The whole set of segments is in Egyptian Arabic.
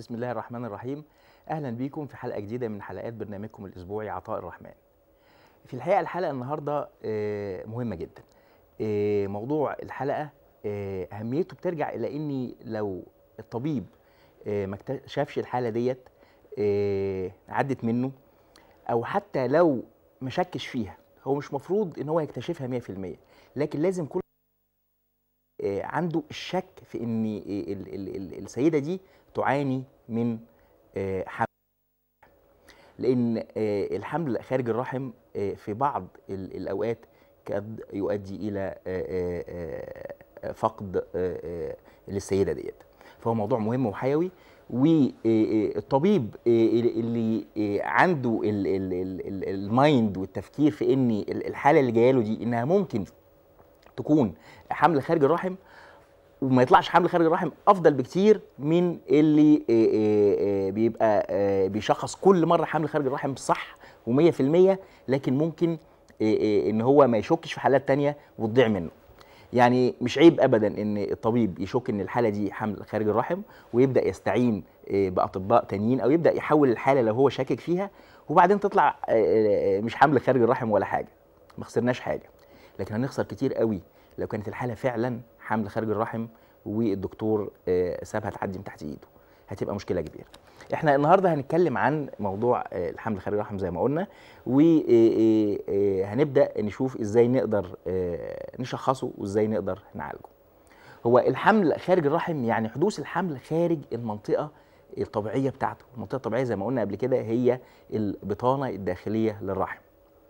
بسم الله الرحمن الرحيم اهلا بيكم في حلقه جديده من حلقات برنامجكم الاسبوعي عطاء الرحمن في الحقيقه الحلقه النهارده آه، مهمه جدا آه، موضوع الحلقه آه، اهميته بترجع الى اني لو الطبيب آه، ما اكتشفش الحاله ديت آه، عدت منه او حتى لو ما شكش فيها هو مش مفروض ان هو يكتشفها 100% لكن لازم كل آه، عنده الشك في ان ال- ال- ال- السيده دي تعاني من آه، حمل لان آه، الحمل خارج الرحم آه، في بعض ال- الاوقات قد يؤدي الى آه، آه، آه، فقد آه، آه، للسيده ديت فهو موضوع مهم وحيوي والطبيب اللي آه، عنده ال- ال- ال- ال- المايند والتفكير في ان ال- الحاله اللي جايه له دي انها ممكن تكون حمل خارج الرحم وما يطلعش حمل خارج الرحم افضل بكتير من اللي آه، آه، آه، بيبقى آه، بيشخص كل مره حمل خارج الرحم صح و100% لكن ممكن آه، آه، ان هو ما يشكش في حالات تانية وتضيع منه يعني مش عيب ابدا ان الطبيب يشك ان الحاله دي حمل خارج الرحم ويبدا يستعين آه، باطباء تانيين او يبدا يحول الحاله لو هو شاكك فيها وبعدين تطلع آه، آه، مش حمل خارج الرحم ولا حاجه ما خسرناش حاجه لكن هنخسر كتير قوي لو كانت الحاله فعلا حمل خارج الرحم والدكتور آه، سابها تعدي من تحت ايده هتبقى مشكله كبيره احنا النهارده هنتكلم عن موضوع آه، الحمل خارج الرحم زي ما قلنا وهنبدا نشوف ازاي نقدر آه، نشخصه وازاي نقدر نعالجه هو الحمل خارج الرحم يعني حدوث الحمل خارج المنطقه الطبيعيه بتاعته المنطقه الطبيعيه زي ما قلنا قبل كده هي البطانه الداخليه للرحم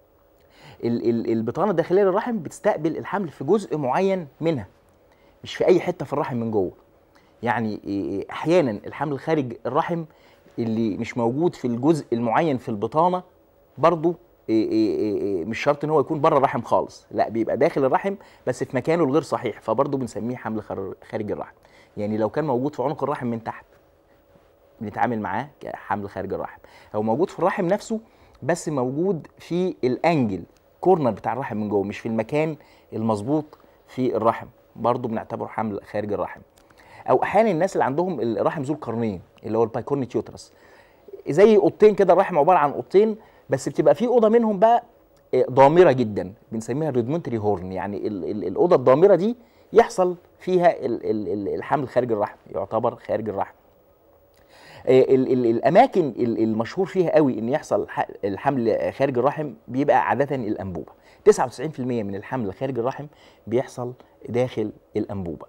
ال- ال- البطانه الداخليه للرحم بتستقبل الحمل في جزء معين منها مش في اي حته في الرحم من جوه يعني إيه، احيانا الحمل خارج الرحم اللي مش موجود في الجزء المعين في البطانه برضه إيه إيه إيه إيه، مش شرط ان هو يكون بره الرحم خالص لا بيبقى داخل الرحم بس في مكانه الغير صحيح فبرضه بنسميه حمل خار- خارج الرحم يعني لو كان موجود في عنق الرحم من تحت بنتعامل معاه كحمل خارج الرحم او موجود في الرحم نفسه بس موجود في الانجل كورنر بتاع الرحم من جوه مش في المكان المظبوط في الرحم برضه بنعتبره حمل خارج الرحم او احيانا الناس اللي عندهم الرحم ذو القرنين اللي هو البايكورنيت يوترس زي اوضتين كده الرحم عباره عن اوضتين بس بتبقى في اوضه منهم بقى آه، ضامره جدا بنسميها الريدمونتري هورن يعني ال- ال- الاوضه الضامره دي يحصل فيها ال- ال- ال- الحمل خارج الرحم يعتبر خارج الرحم آه، ال- ال- الاماكن ال- المشهور فيها قوي ان يحصل ح- الحمل خارج الرحم بيبقى عاده الانبوبه 99% من الحمل خارج الرحم بيحصل داخل الانبوبه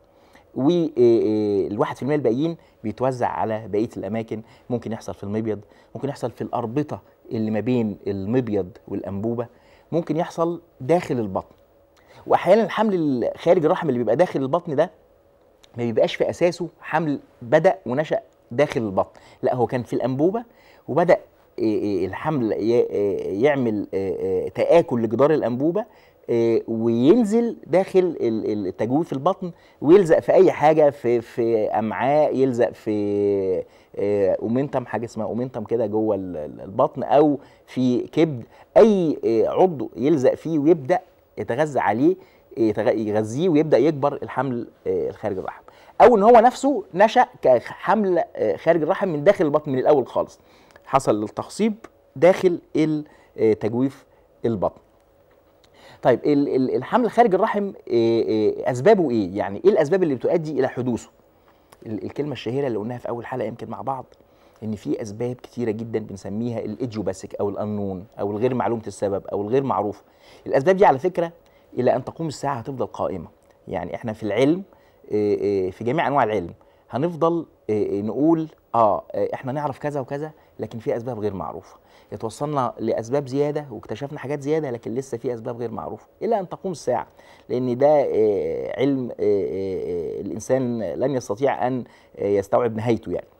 والواحد في المية الباقيين بيتوزع على بقيه الاماكن ممكن يحصل في المبيض ممكن يحصل في الاربطه اللي ما بين المبيض والانبوبه ممكن يحصل داخل البطن واحيانا الحمل خارج الرحم اللي بيبقى داخل البطن ده ما بيبقاش في اساسه حمل بدا ونشا داخل البطن لا هو كان في الانبوبه وبدا إيه إيه الحمل ي- إيه يعمل إيه إيه تاكل لجدار الانبوبه إيه وينزل داخل ال- ال- التجويف في البطن ويلزق في اي حاجه في في امعاء يلزق في إيه، اومنتم حاجه اسمها اومنتم كده جوه ال- ال- البطن او في كبد اي إيه، عضو يلزق فيه ويبدا يتغذى عليه يتغ- يغذيه ويبدا يكبر الحمل آه، خارج الرحم او ان هو نفسه نشا كحمل آه، خارج الرحم من داخل البطن من الاول خالص حصل التخصيب داخل ال- آه، تجويف البطن طيب ال- ال- الحمل خارج الرحم آه، آه، اسبابه ايه يعني ايه الاسباب اللي بتؤدي الى حدوثه ال- الكلمه الشهيره اللي قلناها في اول حلقه يمكن مع بعض ان في اسباب كتيره جدا بنسميها الايديوباثيك او الانون او الغير معلومه السبب او الغير معروفه الاسباب دي على فكره الى ان تقوم الساعه هتفضل قائمه يعني احنا في العلم آه، آه، في جميع انواع العلم هنفضل آه، آه، نقول اه آه، احنا نعرف كذا وكذا لكن في اسباب غير معروفه اتوصلنا لاسباب زياده واكتشفنا حاجات زياده لكن لسه في اسباب غير معروفه الى ان تقوم الساعه لان ده آه، علم آه، آه، آه، الانسان لن يستطيع ان آه، يستوعب نهايته يعني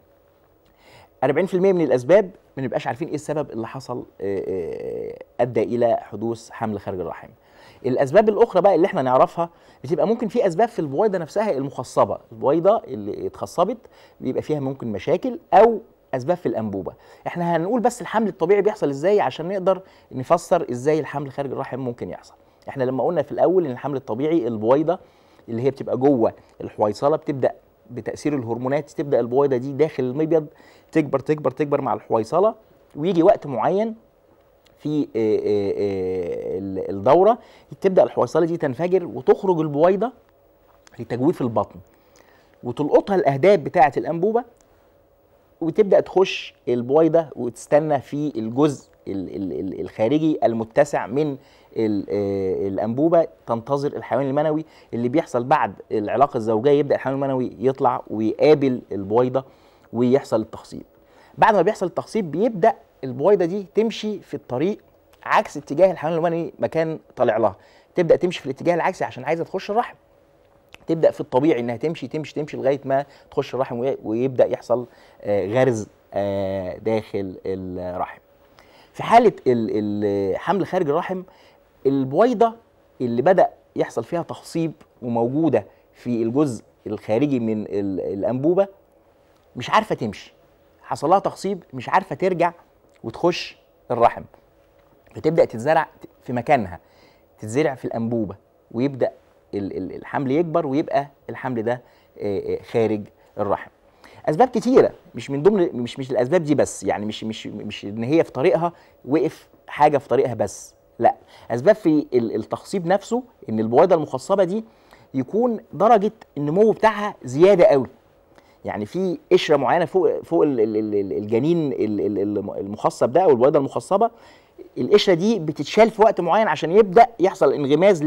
40% من الاسباب ما نبقاش عارفين ايه السبب اللي حصل آه، آه، ادى الى حدوث حمل خارج الرحم الاسباب الاخرى بقى اللي احنا نعرفها بتبقى ممكن في اسباب في البويضه نفسها المخصبه البويضه اللي اتخصبت بيبقى فيها ممكن مشاكل او اسباب في الانبوبه احنا هنقول بس الحمل الطبيعي بيحصل ازاي عشان نقدر نفسر ازاي الحمل خارج الرحم ممكن يحصل احنا لما قلنا في الاول ان الحمل الطبيعي البويضه اللي هي بتبقى جوه الحويصله بتبدا بتاثير الهرمونات تبدا البويضه دي داخل المبيض تكبر تكبر تكبر مع الحويصله ويجي وقت معين في آه، آه، آه، ال- الدوره تبدا الحويصله دي تنفجر وتخرج البويضه لتجويف البطن وتلقطها الاهداب بتاعه الانبوبه وتبدا تخش البويضه وتستنى في الجزء ال- ال- ال- الخارجي المتسع من ال- آه، الانبوبه تنتظر الحيوان المنوي اللي بيحصل بعد العلاقه الزوجيه يبدا الحيوان المنوي يطلع ويقابل البويضه ويحصل التخصيب بعد ما بيحصل التخصيب بيبدا البويضه دي تمشي في الطريق عكس اتجاه الحيوان المنوي مكان طالع لها تبدا تمشي في الاتجاه العكسي عشان عايزه تخش الرحم تبدا في الطبيعي انها تمشي تمشي تمشي لغايه ما تخش الرحم وي- ويبدا يحصل آه، غرز آه، داخل الرحم في حاله ال- الحمل خارج الرحم البويضه اللي بدا يحصل فيها تخصيب وموجوده في الجزء الخارجي من ال- الانبوبه مش عارفه تمشي حصل لها تخصيب مش عارفه ترجع وتخش الرحم فتبدا تتزرع في مكانها تتزرع في الانبوبه ويبدا ال- ال- الحمل يكبر ويبقى الحمل ده آه، آه، خارج الرحم اسباب كتيره مش من ضمن مش مش الاسباب دي بس يعني مش مش مش ان هي في طريقها وقف حاجه في طريقها بس لا اسباب في ال- التخصيب نفسه ان البويضه المخصبه دي يكون درجه النمو بتاعها زياده قوي يعني في قشره معينه فوق فوق ال- ال- ال- الجنين ال- ال- ال- المخصب ده او البويضه المخصبه القشره دي بتتشال في وقت معين عشان يبدا يحصل انغماز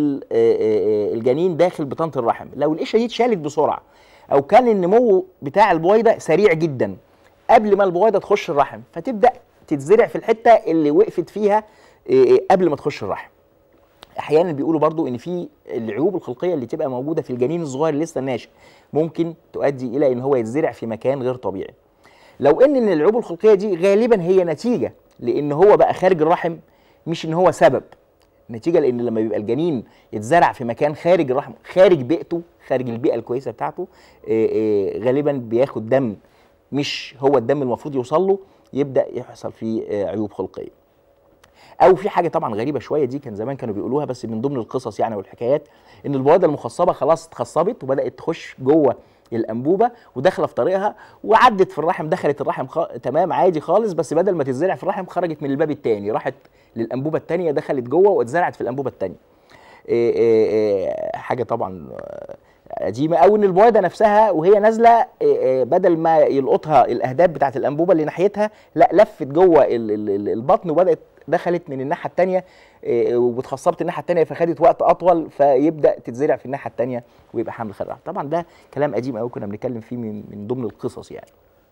للجنين داخل بطانه الرحم لو القشره دي اتشالت بسرعه او كان النمو بتاع البويضه سريع جدا قبل ما البويضه تخش الرحم فتبدا تتزرع في الحته اللي وقفت فيها آه، قبل ما تخش الرحم احيانا بيقولوا برضو ان في العيوب الخلقيه اللي تبقى موجوده في الجنين الصغير اللي لسه ناشئ ممكن تؤدي الى ان هو يتزرع في مكان غير طبيعي لو ان إن العيوب الخلقيه دي غالبا هي نتيجه لان هو بقى خارج الرحم مش ان هو سبب نتيجه لان لما بيبقى الجنين يتزرع في مكان خارج الرحم خارج بيئته خارج البيئه الكويسه بتاعته آه، آه، غالبا بياخد دم مش هو الدم المفروض يوصل له يبدا يحصل فيه آه، عيوب خلقيه او في حاجه طبعا غريبه شويه دي كان زمان كانوا بيقولوها بس من ضمن القصص يعني والحكايات ان البويضه المخصبه خلاص اتخصبت وبدات تخش جوه الانبوبه وداخله في طريقها وعدت في الرحم دخلت الرحم خ... تمام عادي خالص بس بدل ما تتزرع في الرحم خرجت من الباب الثاني راحت للانبوبه الثانيه دخلت جوه واتزرعت في الانبوبه الثانيه إيه إيه إيه حاجه طبعا آه، قديمه او ان البويضه نفسها وهي نازله إيه إيه بدل ما يلقطها الاهداب بتاعه الانبوبه اللي ناحيتها لا لفت جوه ال- ال- ال- البطن وبدات دخلت من الناحيه الثانيه واتخصبت الناحيه الثانيه فخدت وقت اطول فيبدا تتزرع في الناحيه الثانيه ويبقى حمل خلع طبعا ده كلام قديم قوي كنا بنتكلم فيه من من ضمن القصص يعني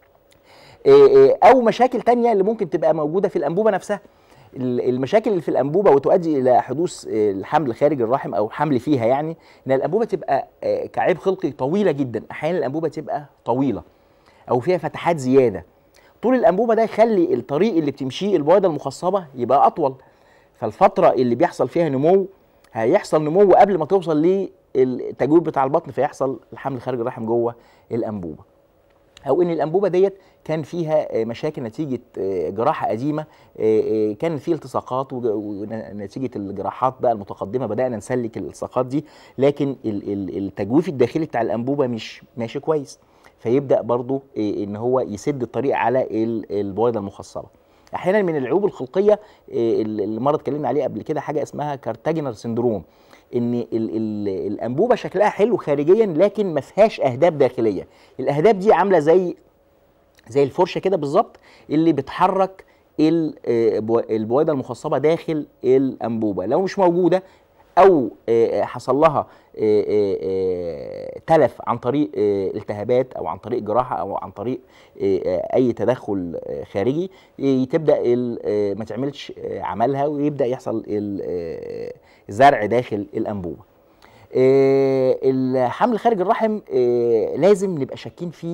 إيه إيه او مشاكل تانية اللي ممكن تبقى موجوده في الانبوبه نفسها ال- المشاكل اللي في الانبوبه وتؤدي الى حدوث آه، الحمل خارج الرحم او حمل فيها يعني ان الانبوبه تبقى آه، كعيب خلقي طويله جدا احيانا الانبوبه تبقى طويله او فيها فتحات زياده طول الانبوبه ده يخلي الطريق اللي بتمشيه البويضه المخصبه يبقى اطول فالفتره اللي بيحصل فيها نمو هيحصل نمو قبل ما توصل للتجويب بتاع البطن فيحصل الحمل خارج الرحم جوه الانبوبه او ان الانبوبه ديت كان فيها آه، مشاكل نتيجه آه، جراحه قديمه آه، آه، كان في التصاقات وج- ونتيجه الجراحات بقى المتقدمه بدانا نسلك الالتصاقات دي لكن ال- ال- التجويف الداخلي بتاع الانبوبه مش ماشي كويس فيبدا برضو آه، ان هو يسد الطريق على ال- البويضه المخصبه احيانا من العيوب الخلقيه آه، اللي مره اتكلمنا عليه قبل كده حاجه اسمها كارتاجنر سندروم ان ال ال الانبوبه شكلها حلو خارجيا لكن ما فيهاش اهداب داخليه الاهداب دي عامله زي زي الفرشه كده بالظبط اللي بتحرك ال- آه، بو- البويضه المخصبه داخل الانبوبه لو مش موجوده او آه، حصل لها آه، آه، آه، تلف عن طريق آه، التهابات او عن طريق جراحه او عن طريق آه، آه، اي تدخل آه، خارجي آه، تبدا ال- آه، ما تعملش آه، عملها ويبدا يحصل ال- آه، زرع داخل الانبوبه آه، الحمل خارج الرحم آه، لازم نبقى شاكين فيه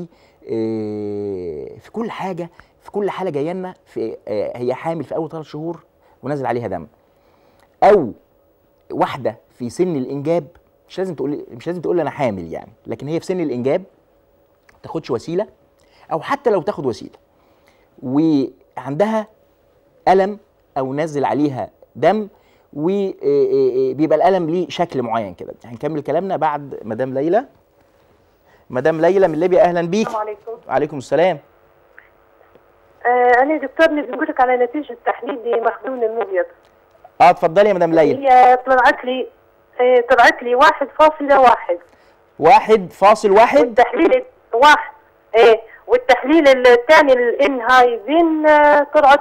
آه، في كل حاجه في كل حاله جايه لنا في آه، هي حامل في اول ثلاث شهور ونازل عليها دم او واحده في سن الانجاب مش لازم تقول مش لازم تقول لي انا حامل يعني لكن هي في سن الانجاب ما تاخدش وسيله او حتى لو تاخد وسيله وعندها الم او نزل عليها دم وبيبقى الالم ليه شكل معين كده هنكمل كلامنا بعد مدام ليلى مدام ليلى من ليبيا اهلا بيك السلام عليكم وعليكم السلام آه انا دكتور نبي نقول لك على نتيجه التحليل لمخزون المبيض اه اتفضلي يا مدام ليلى هي طلعت لي آه طلعت لي واحد فاصلة واحد واحد فاصل واحد والتحليل واحد ايه والتحليل الثاني الانهايزين آه، طلعت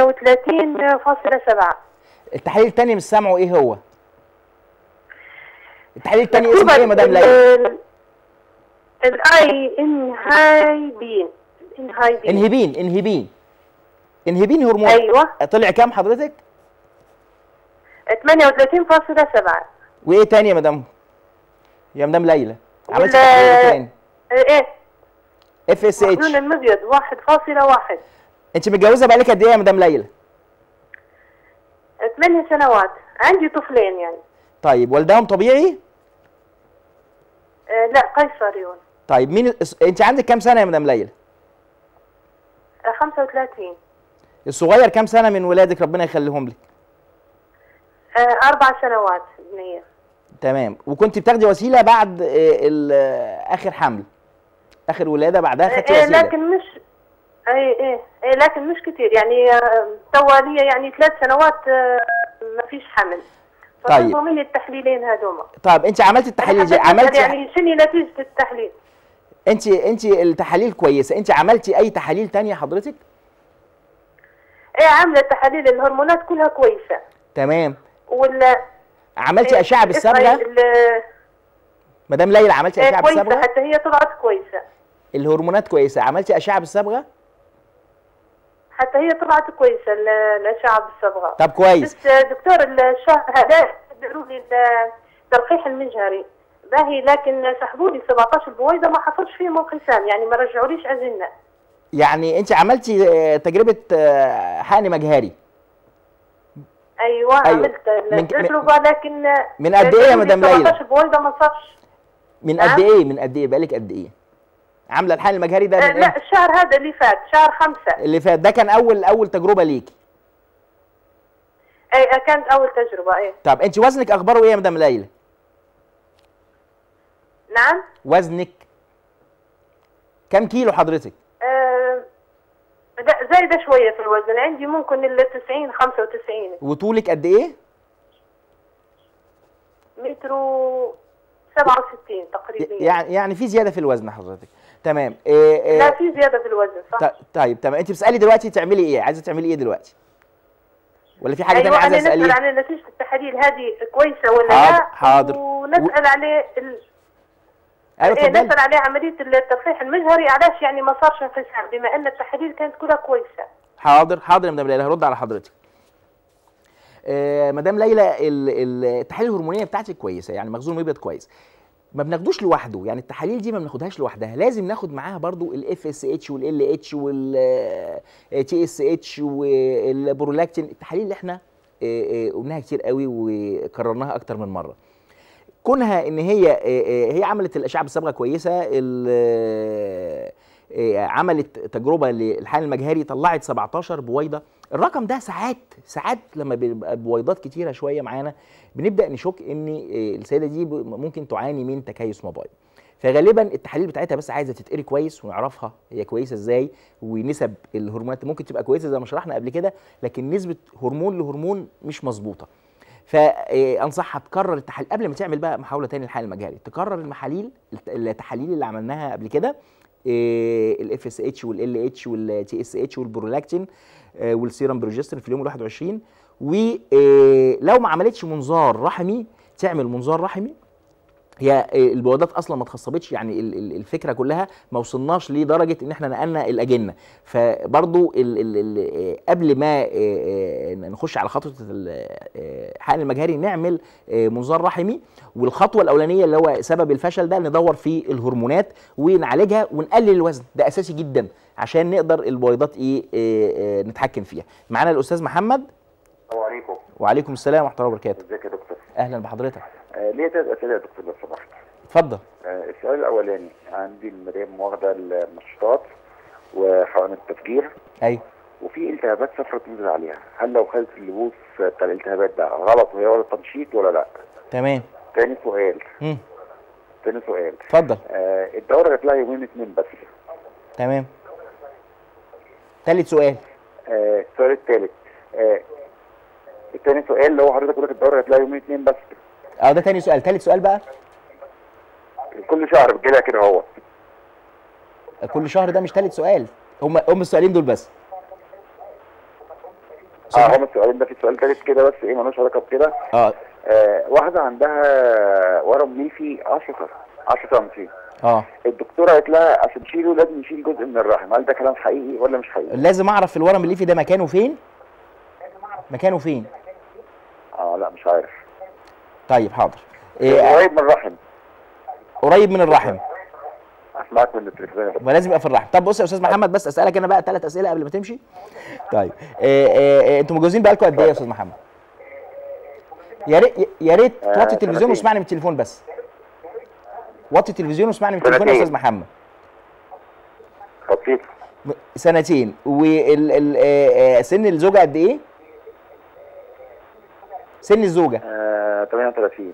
38.7 التحليل التاني مش سامعه ايه هو التحليل التاني اسمه ايه يا مدام ليلى الاي انهايبين انهايبين انهبين انهبين انهبين هرمون ايوه طلع كام حضرتك 38.7 وايه تاني يا مدام يا مدام ليلى عملت وال- تحليل إيه تاني ايه اف اس اتش مخزون المبيض 1.1 انت متجوزه بقالك قد ايه يا مدام ليلى 8 سنوات عندي طفلين يعني طيب والدهم طبيعي آه لا قيصريون طيب مين الس- انت عندك كام سنه يا مدام ليلى آه 35 الصغير كام سنه من ولادك ربنا يخليهم لك آه أربع سنوات ابنية تمام وكنت بتاخدي وسيله بعد آه، ال- آه، اخر حمل اخر ولاده بعدها خدتي إيه وسيله لكن مش اي ايه ايه لكن مش كتير يعني آه، توا لي يعني ثلاث سنوات آه، ما فيش حمل طيب. فطلبوا مني التحليلين هذوما طيب انت عملت التحاليل دي حبيت عملتي أسأل يعني شنو نتيجة التحليل؟ انت انت التحاليل كويسه انت عملتي اي تحاليل تانية حضرتك ايه عاملة تحاليل الهرمونات كلها كويسة تمام ولا عملتي اشعه إيه بالصبغه ال- مدام ليلى عملتي إيه اشعه كويسة بالصبغه حتى هي طلعت كويسة الهرمونات كويسه عملتي اشعه بالصبغه حتى هي طلعت كويسة ال- الأشعة بالصبغة طب كويس بس آه، دكتور الشهر هذا داروا لي التلقيح المجهري باهي لكن سحبوا لي 17 بويضه ما حصلش فيهم انقسام يعني ما رجعوليش ازنه يعني انت عملتي آه، تجربه آه، حقن مجهري ايوه, أيوة. عملت من- التجربه لكن من قد إيه يا مدام ليلى؟ 17 بويضه ما صارش من نعم. قد ايه من قد ايه بقالك قد ايه عامله الحقن المجهري ده آه، من لا إيه؟ الشهر هذا اللي فات شهر خمسة اللي فات ده كان اول اول تجربه ليكي اي آه، كانت اول تجربه اي طب انت وزنك اخباره ايه يا مدام ليلى نعم وزنك كام كيلو حضرتك آه، لا زايده شويه في الوزن عندي ممكن ال 90 95 وطولك قد ايه متر و 67 تقريبا يعني يعني في زياده في الوزن حضرتك تمام إيه إيه لا في زياده في الوزن صح ط- طيب تمام انت بتسالي دلوقتي تعملي ايه عايزه تعملي ايه دلوقتي ولا في حاجه ايوه تانية عايزه انا نسال اساليه عن نتيجه التحاليل هذه كويسه ولا حاضر- لا حاضر. ونسال عليه ال... ايوه إيه اتفضلي نسال عليه عمليه التصحيح المجهري علاش يعني ما صارش انقسام بما ان التحاليل كانت كلها كويسه حاضر حاضر يا مدام ليلى هرد على حضرتك آه مدام ليلى ال- ال- التحاليل الهرمونيه بتاعتك كويسه يعني مخزون مبيض كويس ما بناخدوش لوحده يعني التحاليل دي ما بناخدهاش لوحدها لازم ناخد معاها برضو الاف اس اتش والال اتش والتي اس اتش والبرولاكتين التحاليل اللي احنا آه، آه، قلناها كتير قوي وكررناها اكتر من مره كونها ان هي آه، آه، هي عملت الاشعه بالصبغه كويسه ال- آه، آه، عملت تجربه للحقن المجهري طلعت 17 بويضه الرقم ده ساعات ساعات لما بيبقى بويضات كتيره شويه معانا بنبدا نشك ان آه، السيده دي ب- ممكن تعاني من تكيس مبايض فغالبا التحاليل بتاعتها بس عايزه تتقري كويس ونعرفها هي كويسه ازاي ونسب الهرمونات ممكن تبقى كويسه زي ما شرحنا قبل كده لكن نسبه هرمون لهرمون مش مظبوطه فانصحها تكرر التحاليل قبل ما تعمل بقى محاوله تاني للحقن المجهري تكرر المحاليل الت- التحاليل اللي عملناها قبل كده الاف اس اتش والال اتش والتي اس اتش والبرولاكتين آه، والسيرم بروجسترين في اليوم ال 21 ولو ما عملتش منظار رحمي تعمل منظار رحمي هي آه، البوادات اصلا ما اتخصبتش يعني ال- ال- الفكره كلها ما وصلناش لدرجه ان احنا نقلنا الاجنه فبرضو ال ال ال آه، قبل ما آه، آه، نخش على خطوه ال- آه، الحقن المجهري نعمل آه، منظار رحمي والخطوه الاولانيه اللي هو سبب الفشل ده ندور في الهرمونات ونعالجها ونقلل الوزن ده اساسي جدا عشان نقدر البويضات ايه آه، آه، نتحكم فيها معانا الاستاذ محمد السلام عليكم وعليكم السلام ورحمه الله وبركاته ازيك يا دكتور اهلا بحضرتك آه ليه ثلاث اسئله يا دكتور لو سمحت اتفضل آه السؤال الاولاني عندي المدام واخده المنشطات وحقن التفجير ايوه وفي التهابات صفرة تنزل عليها هل لو خدت اللبوس بتاع الالتهابات ده غلط وهي واخده تنشيط ولا لا تمام تاني سؤال مم. تاني سؤال اتفضل آه الدوره جات لها يومين اتنين بس تمام ثالث سؤال آه السؤال الثالث آه الثاني سؤال اللي هو حضرتك بتقول الدورة هتلاقي يومين اثنين بس اه ده تاني سؤال ثالث سؤال بقى كل شهر بتجيلها كده هو كل شهر ده مش ثالث سؤال هم هم السؤالين دول بس اه هم السؤالين ده في سؤال ثالث كده بس ايه ملوش علاقه بكده اه آه واحده عندها ورم ليفي 10 10 سم اه الدكتوره قالت لها عشان تشيله لازم نشيل جزء من الرحم هل ده كلام حقيقي ولا مش حقيقي؟ لازم اعرف الورم الليفي ده مكانه فين مكانه فين اه لا مش عارف طيب حاضر إيه قريب من الرحم قريب من الرحم اسمعك من التلفزيون ما لازم يبقى في الرحم طب بص يا استاذ محمد بس اسالك انا بقى ثلاث اسئله قبل ما تمشي طيب إيه إيه إيه انتوا متجوزين بقالكم قد ايه يا استاذ محمد يا ريت يا ريت آه، توطي التلفزيون سنتين. واسمعني من التليفون بس وطي التلفزيون واسمعني من التليفون يا سنتين. استاذ محمد خطيط م- سنتين وال ال- آه، آه، سن الزوجه قد ايه سن الزوجه آه 38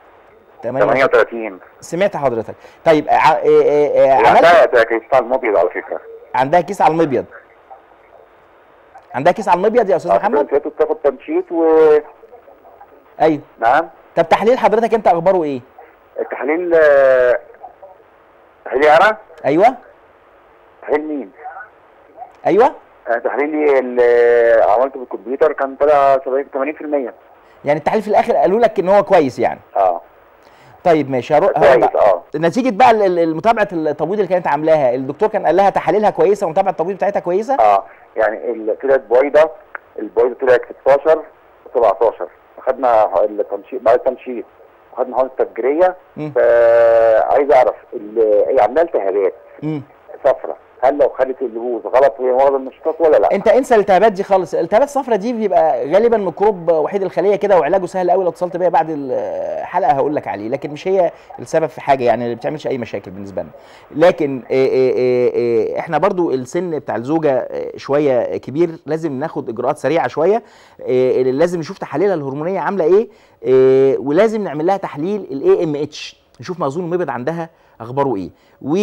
8 38 سمعت حضرتك طيب ع- آه، آه، آه، هي عملت عندها كريستال مبيض على فكره عندها كيس على المبيض عندها كيس على المبيض يا استاذ آه، محمد فاتت بتاخد تنشيط و ايوه نعم طب تحليل حضرتك انت اخباره ايه التحاليل آه، تحليلي انا ايوه تحليل مين؟ ايوه آه، تحليلي اللي عملته بالكمبيوتر كان طلع 70 80% يعني التحليل في الاخر قالوا لك ان هو كويس يعني اه طيب ماشي هروح كويس هروح بقى. اه نتيجه بقى ال- ال- متابعه التبويض اللي كانت عاملاها الدكتور كان قال لها تحاليلها كويسه ومتابعه التبويض بتاعتها كويسه اه يعني ال- طلعت بويضه البويضه طلعت 16 و17 خدنا التنشيط بعد التنشيط وخدنا حقن التفجيريه مم. فعايز اعرف ال- هي عندها التهابات امم صفرة هل لو خدت اللبوس غلط وهي واخده النشاطات ولا لا؟ انت انسى الالتهابات دي خالص الالتهابات الصفراء دي بيبقى غالبا ميكروب وحيد الخليه كده وعلاجه سهل قوي لو اتصلت بيا بعد الحلقه هقول لك عليه لكن مش هي السبب في حاجه يعني ما بتعملش اي مشاكل بالنسبه لنا لكن إيه إيه إيه إيه احنا برضو السن بتاع الزوجه إيه، شويه كبير لازم ناخد اجراءات سريعه شويه إيه لازم نشوف تحاليلها الهرمونيه عامله ايه, إيه ولازم نعمل لها تحليل الاي ام اتش نشوف مخزون المبيض عندها اخباره ايه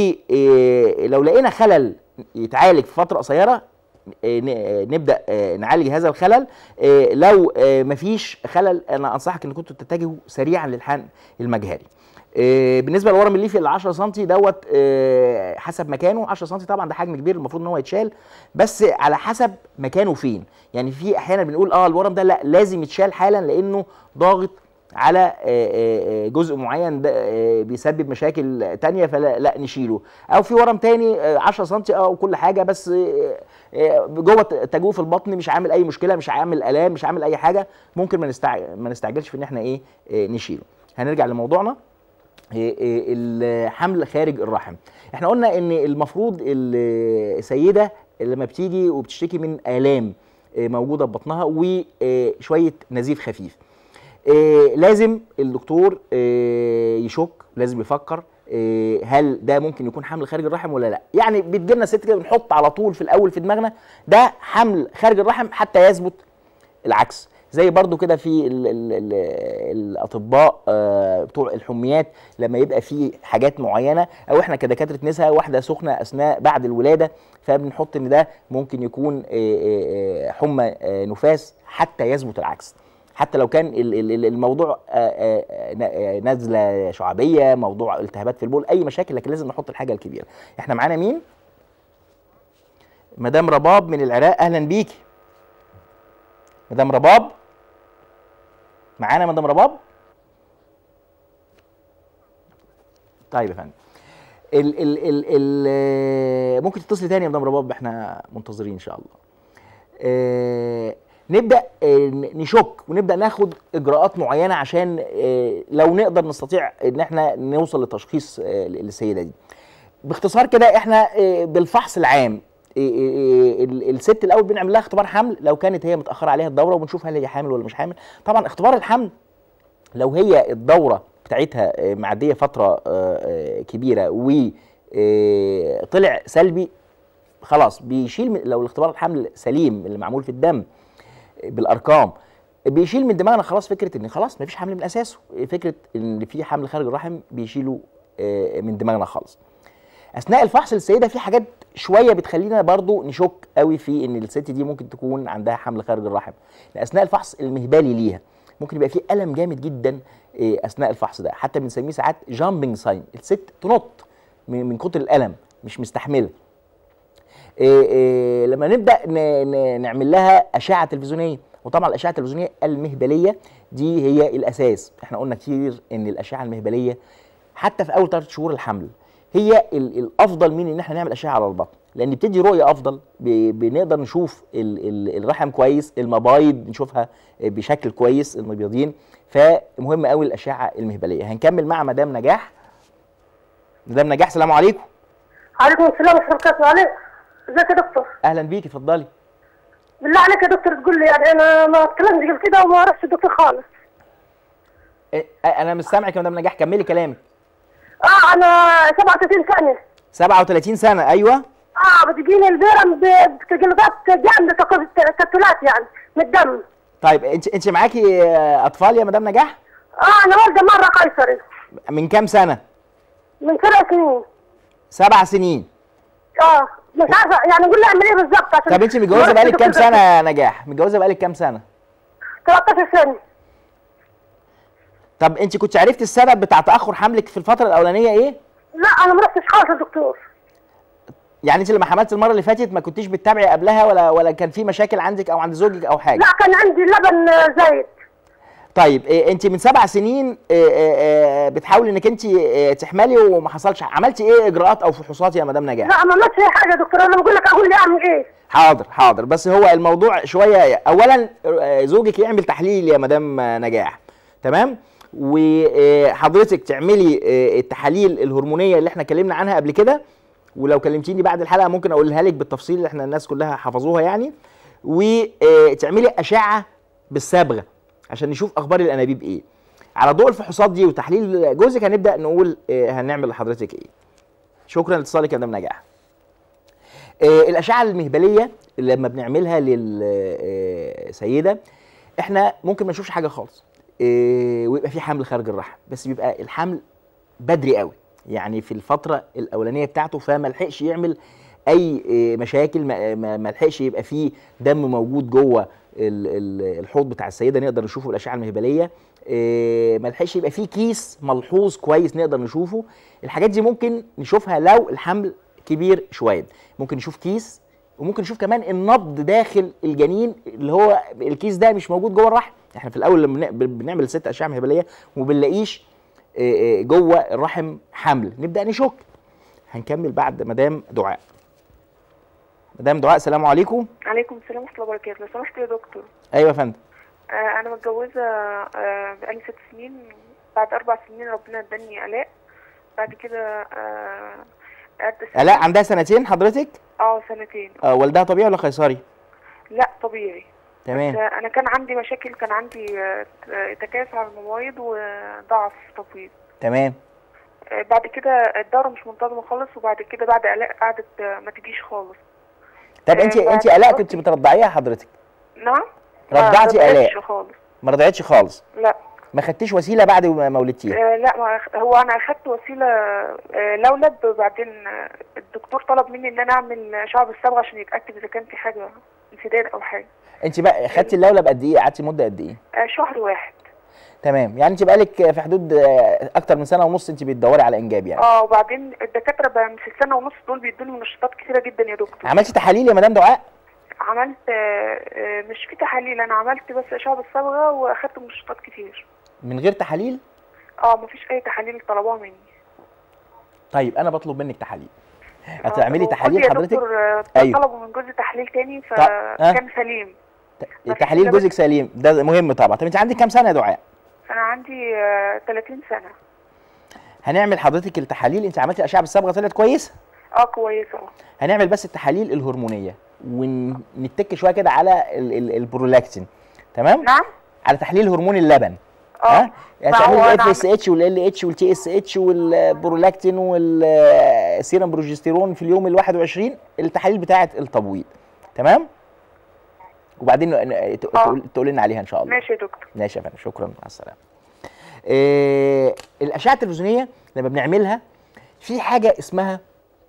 ولو لقينا خلل يتعالج في فتره قصيره آه، ن- آه، نبدا آه، نعالج هذا الخلل آه، لو آه، مفيش خلل انا انصحك ان كنتوا تتجهوا سريعا للحقن المجهري آه، بالنسبه للورم الليفي ال 10 سم دوت آه، حسب مكانه 10 سم طبعا ده حجم كبير المفروض ان هو يتشال بس على حسب مكانه فين يعني في احيانا بنقول اه الورم ده لا لازم يتشال حالا لانه ضاغط على آه، آه، آه، جزء معين ده آه، بيسبب مشاكل تانية فلا لا نشيله او في ورم تاني آه، 10 سم اه وكل حاجه بس آه، آه، جوه تجويف البطن مش عامل اي مشكله مش عامل الام مش عامل اي حاجه ممكن ما نستع... ما نستعجلش في ان احنا ايه آه، نشيله هنرجع لموضوعنا إيه إيه الحمل خارج الرحم احنا قلنا ان المفروض السيده لما بتيجي وبتشتكي من الام إيه، موجوده في بطنها وشويه نزيف خفيف إيه، لازم الدكتور إيه، يشك لازم يفكر إيه، هل ده ممكن يكون حمل خارج الرحم ولا لا يعني بتجيلنا ست كده بنحط على طول في الاول في دماغنا ده حمل خارج الرحم حتى يثبت العكس زي برضو كده في ال ال ال الاطباء آه، بتوع الحميات لما يبقى في حاجات معينه او احنا كدكاتره نساء واحده سخنه اثناء بعد الولاده فبنحط ان ده ممكن يكون آه، آه، آه، حمى آه، نفاس حتى يثبت العكس حتى لو كان ال- ال- ال- الموضوع آه، آه، ن- آه، نزله شعبيه موضوع التهابات في البول اي مشاكل لكن لازم نحط الحاجه الكبيره احنا معانا مين مدام رباب من العراق اهلا بيكي مدام رباب معانا مدام رباب طيب يا فندم ال ال ال ال ممكن تتصلي تاني يا مدام رباب احنا منتظرين ان شاء الله آه، نبدا آه، ن- نشك ونبدا ناخد اجراءات معينه عشان آه، لو نقدر نستطيع ان احنا نوصل لتشخيص آه، للسيده دي باختصار كده احنا آه، بالفحص العام آه، آه، ال- الست الاول بنعمل لها اختبار حمل لو كانت هي متاخره عليها الدوره وبنشوف هل هي حامل ولا مش حامل طبعا اختبار الحمل لو هي الدوره بتاعتها آه، معديه فتره آه، آه، كبيره وطلع سلبي خلاص بيشيل من لو الاختبار الحمل سليم اللي معمول في الدم بالارقام بيشيل من دماغنا خلاص فكره ان خلاص مفيش حمل من اساسه فكره ان في حمل خارج الرحم بيشيله آه، من دماغنا خالص اثناء الفحص للسيده في حاجات شويه بتخلينا برضو نشك قوي في ان الست دي ممكن تكون عندها حمل خارج الرحم اثناء الفحص المهبلي ليها ممكن يبقى في الم جامد جدا إيه، اثناء الفحص ده حتى بنسميه ساعات جامبنج ساين الست تنط من من كتر الالم مش مستحمله إيه إيه لما نبدا ن- ن- نعمل لها اشعه تلفزيونيه وطبعا الاشعه التلفزيونيه المهبليه دي هي الاساس احنا قلنا كتير ان الاشعه المهبليه حتى في اول ثلاث شهور الحمل هي ال- الافضل من ان احنا نعمل اشعه على البطن لان بتدي رؤيه افضل ب- بنقدر نشوف ال- ال- الرحم كويس المبايض نشوفها بشكل كويس المبيضين فمهم قوي الاشعه المهبليه هنكمل مع مدام نجاح مدام نجاح السلام عليكم عليكم السلام ورحمه الله وبركاته عليك ازيك يا دكتور اهلا بيكي اتفضلي بالله عليك يا دكتور تقول لي يعني انا ما اتكلمتش قبل كده وما اعرفش الدكتور خالص إيه، انا مش سامعك يا مدام نجاح كملي كلامك اه انا 37 سنه 37 سنه ايوه اه بتجيني البيرم بجلطات جامده تكتلات يعني من الدم طيب انت انت معاكي آه، اطفال يا مدام نجاح اه انا والده مره قيصري من كام سنه من سبع سنين سبع سنين اه مش عارفه يعني قول لي اعمل ايه بالظبط عشان طب انت متجوزه بقالك كام سنه يا نجاح متجوزه بقالك كام سنه 13 سنه طب انت كنت عرفتي السبب بتاع تاخر حملك في الفتره الاولانيه ايه لا انا ما رحتش خالص للدكتور يعني انت لما حملت المره اللي فاتت ما كنتيش بتتابعي قبلها ولا ولا كان في مشاكل عندك او عند زوجك او حاجه لا كان عندي لبن آه، زايد طيب إيه انت من سبع سنين إيه إيه إيه بتحاولي انك انت إيه تحملي وما حصلش عملتي ايه اجراءات او فحوصات يا مدام نجاح لا ما عملتش اي حاجه يا دكتور انا بقول لك اقول لي اعمل ايه حاضر حاضر بس هو الموضوع شويه اولا آه، زوجك يعمل تحليل يا مدام آه، نجاح تمام وحضرتك تعملي آه، التحاليل الهرمونيه اللي احنا اتكلمنا عنها قبل كده ولو كلمتيني بعد الحلقه ممكن اقولها لك بالتفصيل اللي احنا الناس كلها حفظوها يعني وتعملي اشعه بالصبغه عشان نشوف اخبار الانابيب ايه على ضوء الفحوصات دي وتحليل جوزك هنبدا نقول آه، هنعمل لحضرتك ايه شكرا لاتصالك يا مدام نجاح آه، الاشعه المهبليه لما بنعملها للسيده احنا ممكن ما نشوفش حاجه خالص آه، ويبقى في حمل خارج الرحم بس بيبقى الحمل بدري قوي يعني في الفتره الاولانيه بتاعته فما لحقش يعمل اي آه، مشاكل ما- ما ما لحقش يبقى فيه دم موجود جوه ال- ال- الحوض بتاع السيده نقدر نشوفه بالاشعه المهبليه آه، ما لحقش يبقى فيه كيس ملحوظ كويس نقدر نشوفه الحاجات دي ممكن نشوفها لو الحمل كبير شويه ممكن نشوف كيس وممكن نشوف كمان النبض داخل الجنين اللي هو الكيس ده مش موجود جوه الرحم احنا في الاول لما بن- بنعمل ست اشعه مهبليه وما بنلاقيش آه، آه، جوه الرحم حمل نبدا نشك هنكمل بعد مدام دعاء مدام دعاء السلام عليكم عليكم السلام ورحمة الله وبركاته لو سمحت يا دكتور ايوه يا فندم آه أنا متجوزة آه بقالي ست سنين بعد أربع سنين ربنا اداني آلاء بعد كده آه قعدت سنة- الاء عندها سنتين حضرتك اه سنتين آه والدها طبيعي ولا قيصري لا طبيعي تمام آه أنا كان عندي مشاكل كان عندي آه تكاسل على المبايض وضعف تبويض تمام آه بعد كده الدورة مش منتظمة خالص وبعد كده بعد آلاء قعدت آه ما تجيش خالص طب انت آه، انت بعد الاء كده- كنت بترضعيها حضرتك نعم ما رضعتي رضعتش آلاء خالص ما رضعتش خالص لا ما خدتيش وسيله بعد ما ما ولدتيها آه لا ما أخ- هو انا اخدت وسيله آه لولب بعدين آه الدكتور طلب مني ان انا اعمل شعب الصبغه عشان يتاكد اذا كان في حاجه انسداد او حاجه انت بقى خدتي اللولب قد ايه قعدتي مده قد ايه آه شهر واحد تمام يعني انت بقالك في حدود آه، اكتر من سنه ونص انت بتدوري على انجاب يعني اه وبعدين الدكاتره بقى في السنه ونص دول بيدوني منشطات كتيره جدا يا دكتور عملتي تحاليل يا مدام دعاء عملت آه آه مش في تحاليل انا عملت بس شعب الصبغه واخدت منشطات كتير من غير تحاليل اه مفيش اي تحاليل طلبوها مني طيب انا بطلب منك تحاليل آه، هتعملي وجوزي تحاليل يا حضرتك دكتور آه أيوه. طلبوا من جوزي تحليل تاني طب- ها؟ فكان سليم مفيش تحاليل إلا جوزك سليم ده مهم طبعا طب انت عندك كام سنه يا دعاء انا عندي آه 30 سنه هنعمل حضرتك التحاليل انت عملتي اشعه بالصبغه طلعت كويسه اه كويسه هنعمل بس التحاليل الهرمونيه ونتك شويه كده على ال- ال- البرولاكتين تمام نعم على تحليل هرمون اللبن اه ها يعني ما هو تعملي أنا الاف اس اتش والال اتش والتي اس اتش والبرولاكتين والسيرم بروجستيرون في اليوم ال 21 التحاليل بتاعه التبويض تمام وبعدين ن- ن- ت- آه. تقول تقول لنا عليها ان شاء الله ماشي يا دكتور ماشي يا فندم شكرا مع السلامه إيه الاشعه التلفزيونيه لما بنعملها في حاجه اسمها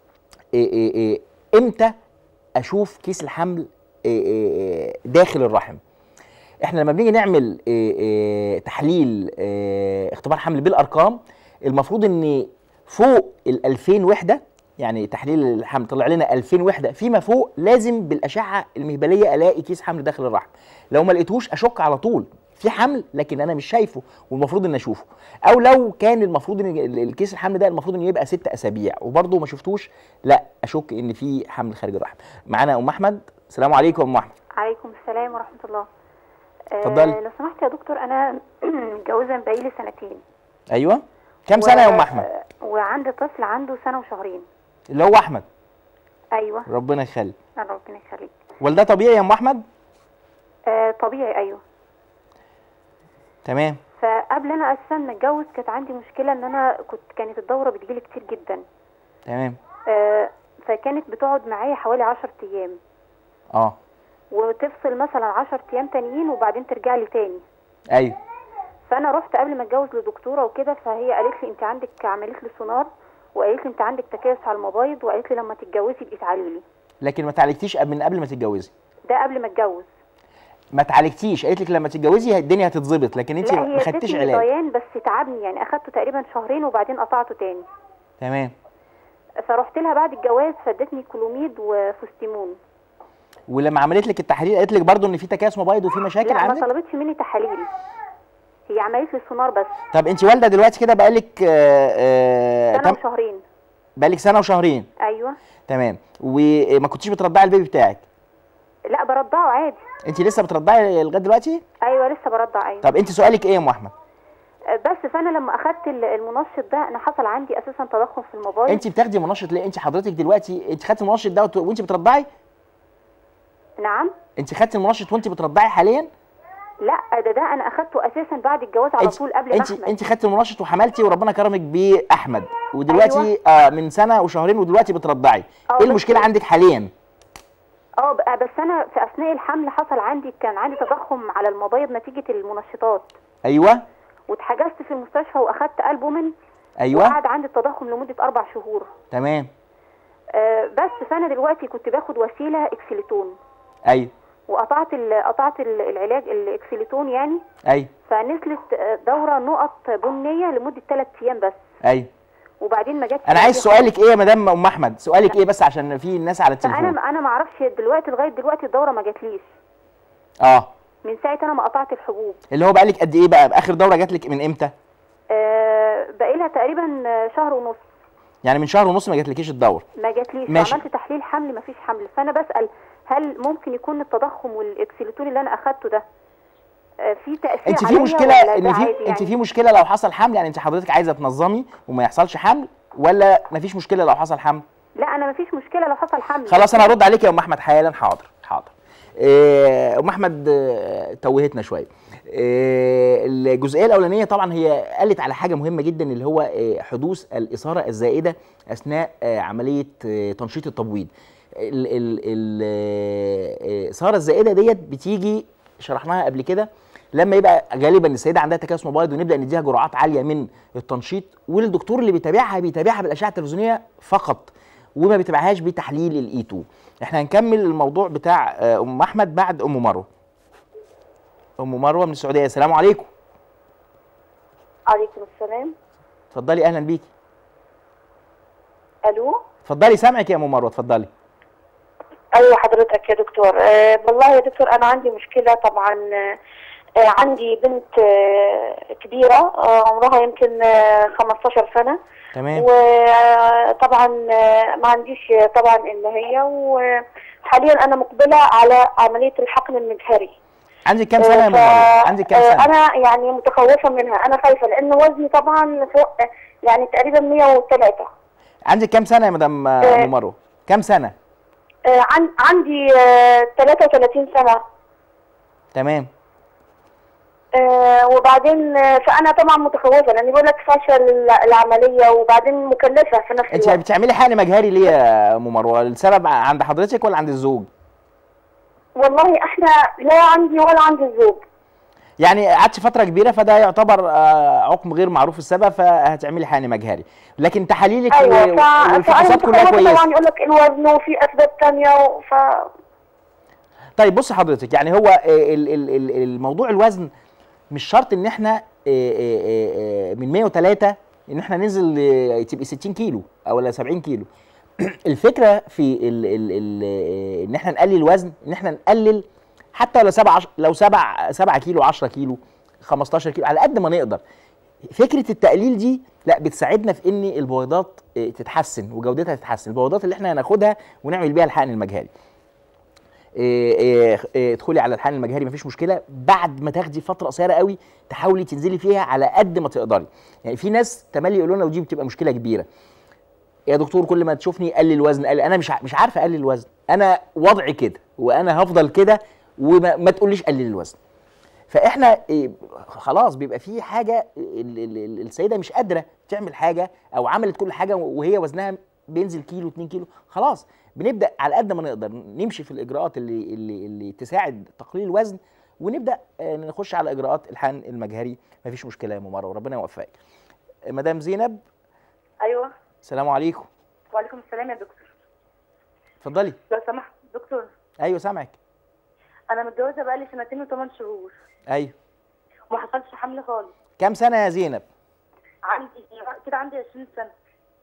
إيه إيه إيه امتى اشوف كيس الحمل إيه إيه إيه داخل الرحم احنا لما بنيجي نعمل إيه إيه تحليل إيه اختبار حمل بالارقام المفروض ان فوق ال 2000 وحده يعني تحليل الحمل طلع لنا 2000 وحده فيما فوق لازم بالاشعه المهبليه الاقي كيس حمل داخل الرحم لو ما لقيتهوش اشك على طول في حمل لكن انا مش شايفه والمفروض ان اشوفه او لو كان المفروض ان ال- الكيس الحمل ده المفروض انه يبقى ست اسابيع وبرضه ما شفتوش لا اشك ان في حمل خارج الرحم معانا ام احمد السلام عليكم ام احمد عليكم السلام ورحمة الله آه، اتفضلي. لو سمحت يا دكتور أنا متجوزة بقالي سنتين ايوه كام سنه يا ام و- احمد آه، وعندي طفل عنده سنة وشهرين اللي هو احمد أيوه ربنا يخلي الله ربنا يخليك والده طبيعي يا ام احمد آه طبيعي أيوه تمام فقبل أنا أساسا ما أتجوز كانت عندي مشكلة إن أنا كنت كانت الدورة بتجيلي كتير جدا تمام آه فكانت بتقعد معايا حوالي عشر أيام اه وتفصل مثلا عشر أيام تانيين وبعدين ترجع لي تاني ايوه فانا رحت قبل ما اتجوز لدكتوره وكده فهي قالت لي انت عندك عملت لي سونار وقالت لي انت عندك تكيس على المبايض وقالت لي لما تتجوزي ابقي تعالي لي لكن ما تعالجتيش قبل- من قبل ما تتجوزي ده قبل ما اتجوز ما تعالجتيش قالت لك لما تتجوزي الدنيا هتتظبط لكن انت لا ما هي خدتيش ادتني علاج ضيان بس تعبني يعني اخدته تقريبا شهرين وبعدين قطعته تاني تمام فرحت لها بعد الجواز فادتني كلوميد وفوستيمون ولما عملت لك التحاليل قالت لك برضو ان في تكيس مبايض وفي مشاكل لا ما عندك طلبتش مني تحاليل هي عملت لي سونار بس طب انت والده دلوقتي كده بقالك آه، آه، سنه تم- وشهرين بقالك سنه وشهرين ايوه تمام وما كنتيش بترضعي البيبي بتاعك لا برضعه عادي انت لسه بترضعي لغايه دلوقتي ايوه لسه برضع ايوه طب انت سؤالك ايه يا ام احمد بس فانا لما اخدت ال- المنشط ده انا حصل عندي اساسا تضخم في المبايض انت بتاخدي منشط ليه انت حضرتك دلوقتي انت خدتي المنشط ده وت- وانت بترضعي نعم انت خدتي المنشط وانت بترضعي حاليا لا ده ده انا اخدته اساسا بعد الجواز على انت طول قبل انت ما احمل انت خدتي المنشط وحملتي وربنا كرمك باحمد ودلوقتي أيوة. آه من سنه وشهرين ودلوقتي بترضعي اه ايه بس- المشكله عندك حاليا اه بقى بس انا في اثناء الحمل حصل عندي كان عندي تضخم على المبايض نتيجه المنشطات ايوه واتحجزت في المستشفى واخدت البومين ايوه وقعد عندي التضخم لمده اربع شهور تمام آه بس فانا دلوقتي كنت باخد وسيله اكسليتون ايوه وقطعت ال- قطعت ال- العلاج الاكسليتون يعني ايوه فنزلت آه، دوره نقط بنيه لمده ثلاث ايام بس ايوه وبعدين ما جاتش انا عايز نتيجة سؤالك ايه يا مدام ام احمد سؤالك ايه بس عشان في الناس على التليفون فانا انا ما اعرفش دلوقتي لغايه دلوقتي الدوره ما جاتليش اه من ساعه انا ما قطعت الحبوب اللي هو بقالك قد ايه بقى اخر دوره جات لك من امتى آه بقى لها تقريبا آه، شهر ونص يعني من شهر ونص ما جاتلكيش الدور ما جاتليش ماشي. وعملت تحليل حمل ما فيش حمل فانا بسال هل ممكن يكون التضخم والاكسليتون اللي انا اخدته ده آه، في تاثير انت في عليا مشكله ولا ان ده في عادي انت يعني؟ في مشكله لو حصل حمل يعني انت حضرتك عايزه تنظمي وما يحصلش حمل ولا ما فيش مشكله لو حصل حمل لا انا ما فيش مشكله لو حصل حمل خلاص انا هرد عليك يا ام احمد حالا حاضر حاضر إيه، ام احمد آه، توهتنا شويه إيه، الجزئيه الاولانيه طبعا هي قالت على حاجه مهمه جدا اللي هو آه، حدوث الاثاره الزائده اثناء آه، عمليه آه، تنشيط التبويض ال- ال- ال- آه، الاثاره الزائده ديت بتيجي شرحناها قبل كده لما يبقى غالبا السيده عندها تكيس مبايض ونبدا نديها جرعات عاليه من التنشيط والدكتور اللي بيتابعها بيتابعها بالاشعه التلفزيونيه فقط وما بيتابعهاش بتحليل الاي 2 احنا هنكمل الموضوع بتاع آه، ام احمد بعد ام مروه ام مروه من السعوديه السلام عليكم عليكم السلام اتفضلي اهلا بيكي الو اتفضلي سامعك يا ام مروه اتفضلي ايوه حضرتك يا دكتور آه والله يا دكتور انا عندي مشكله طبعا آه آه، عندي بنت آه كبيره آه عمرها يمكن آه 15 سنه تمام وطبعا آه، ما عنديش آه، طبعا الا هي وحاليا انا مقبله على عمليه الحقن المجهري عندك كام سنه يا ام ف- مروه عندك كام آه، سنه انا يعني متخوفه منها انا خايفه لان وزني طبعا فوق آه، يعني تقريبا 103 عندك كام سنه يا مدام آه، آه. ام مروه كام سنه آه، عن عندي آه، 33 سنه تمام آه، وبعدين آه، فانا طبعا متخوفه لان بيقول لك فشل العمليه وبعدين مكلفه في نفس انت الوقت بتعملي حقن مجهري ليه يا ام مروه السبب عند حضرتك ولا عند الزوج والله احنا لا عندي ولا عندي الزوج يعني قعدت فتره كبيره فده يعتبر آه، عقم غير معروف السبب فهتعملي حقن مجهري لكن تحاليلك ايوه و- ف... فانا والفحوصات كلها متخيلة كويسه طبعا يقول لك الوزن وفي اسباب ثانيه و... ف طيب بص حضرتك يعني هو آه، ال- ال- ال- الموضوع الوزن مش شرط ان احنا آه، آه، آه، من 103 ان احنا ننزل آه، تبقي 60 كيلو او ولا 70 كيلو الفكره في ال ال ال آه، ان احنا نقلل الوزن ان احنا نقلل حتى لو 7 لو 7 7 كيلو 10 كيلو 15 كيلو على قد ما نقدر فكره التقليل دي لا بتساعدنا في ان البويضات آه، تتحسن وجودتها تتحسن البويضات اللي احنا هناخدها ونعمل بيها الحقن المجهري إيه إيه إيه ادخلي على الحقن المجهري مفيش مشكله بعد ما تاخدي فتره قصيره قوي تحاولي تنزلي فيها على قد ما تقدري يعني في ناس تملي يقولوا لنا ودي بتبقى مشكله كبيره يا دكتور كل ما تشوفني قلل الوزن قلل انا مش ع- مش عارفه اقلل الوزن انا وضعي كده وانا هفضل كده وما ما تقوليش قلل الوزن فاحنا إيه، خلاص بيبقى في حاجه ال- ال- ال- السيده مش قادره تعمل حاجه او عملت كل حاجه وهي وزنها بينزل كيلو 2 كيلو خلاص بنبدا على قد ما نقدر نمشي في الاجراءات اللي اللي, اللي تساعد تقليل الوزن ونبدا آه، نخش على اجراءات الحقن المجهري مفيش مشكله يا ممر وربنا يوفقك آه، مدام زينب ايوه السلام عليكم وعليكم السلام يا دكتور اتفضلي لو سمحت دكتور ايوه سامعك انا متجوزه بقالي سنتين وثمان شهور ايوه وما حصلش حمل خالص كام سنه يا زينب عندي كده عندي 20 سنه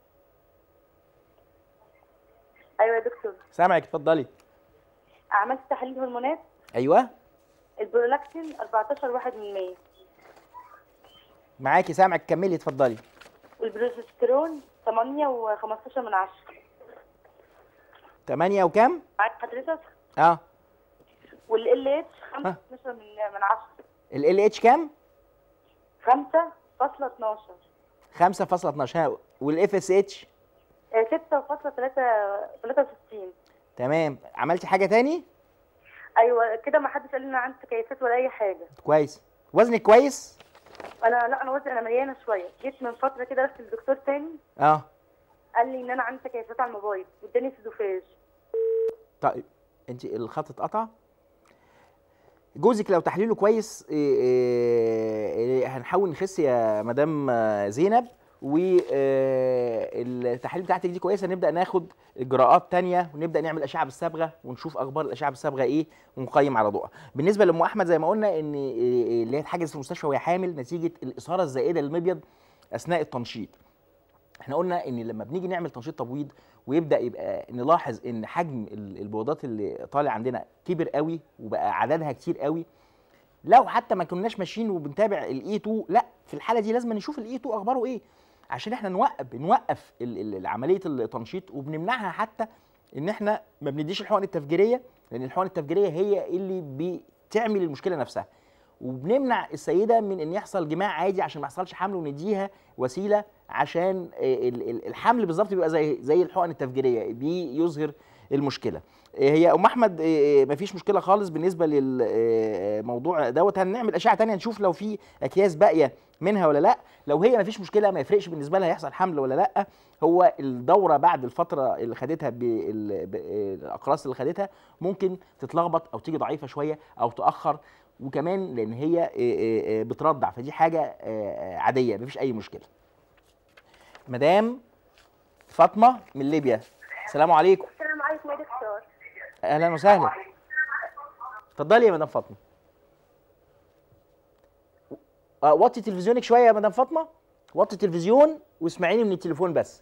ايوه يا دكتور سامعك اتفضلي عملت تحليل هرمونات ايوه البرولاكتين 14 واحد من 100 معاكي سامعك كملي اتفضلي والبروجسترون 8 و15 من 10 8 وكام معاك حضرتك اه والال اتش 5 ها. 12 من من 10 ال اتش كام 5.12 5.12 والاف اس اتش 6.63 تمام عملتي حاجه تاني ايوه كده ما حدش قال لي ان عندي تكيفات ولا اي حاجه كويس وزنك كويس انا لا انا وزني انا مليانه شويه جيت من فتره كده رحت للدكتور تاني اه قال لي ان انا عندي تكيفات على الموبايل واداني سيدوفاج طيب انت الخط اتقطع جوزك لو تحليله كويس إيه إيه إيه هنحاول نخس يا مدام آه، زينب والتحاليل بتاعتك دي كويسه نبدا ناخد اجراءات تانية ونبدا نعمل اشعه بالصبغه ونشوف اخبار الاشعه بالصبغه ايه ونقيم على ضوءها بالنسبه لام احمد زي ما قلنا ان إيه اللي هي اتحجزت في المستشفى وهي حامل نتيجه الاثاره الزائده للمبيض اثناء التنشيط احنا قلنا ان لما بنيجي نعمل تنشيط تبويض ويبدا يبقى نلاحظ ان حجم ال- البويضات اللي طالع عندنا كبر قوي وبقى عددها كتير قوي لو حتى ما كناش ماشيين وبنتابع الاي 2 لا في الحاله دي لازم نشوف الاي 2 اخباره ايه عشان احنا نوقف نوقف ال- ال- عمليه التنشيط وبنمنعها حتى ان احنا ما بنديش الحقن التفجيريه لان الحقن التفجيريه هي اللي بتعمل المشكله نفسها وبنمنع السيده من ان يحصل جماع عادي عشان ما يحصلش حمل ونديها وسيله عشان آه، ال- ال- الحمل بالظبط بيبقى زي زي الحقن التفجيريه بيظهر المشكله آه، هي ام احمد آه، آه، مفيش مشكله خالص بالنسبه للموضوع دوت هنعمل اشعه تانية نشوف لو في اكياس باقيه منها ولا لا لو هي مفيش مشكله ما يفرقش بالنسبه لها يحصل حمل ولا لا هو الدوره بعد الفتره اللي خدتها بال- بالاقراص اللي خدتها ممكن تتلخبط او تيجي ضعيفه شويه او تاخر وكمان لان هي آه، آه، آه، بترضع فدي حاجه آه، آه، عاديه مفيش اي مشكله مدام فاطمه من ليبيا السلام عليكم السلام عليكم يا دكتور اهلا وسهلا اتفضلي يا مدام فاطمه آه، وطي تلفزيونك شويه يا مدام فاطمه وطي التلفزيون واسمعيني من التليفون بس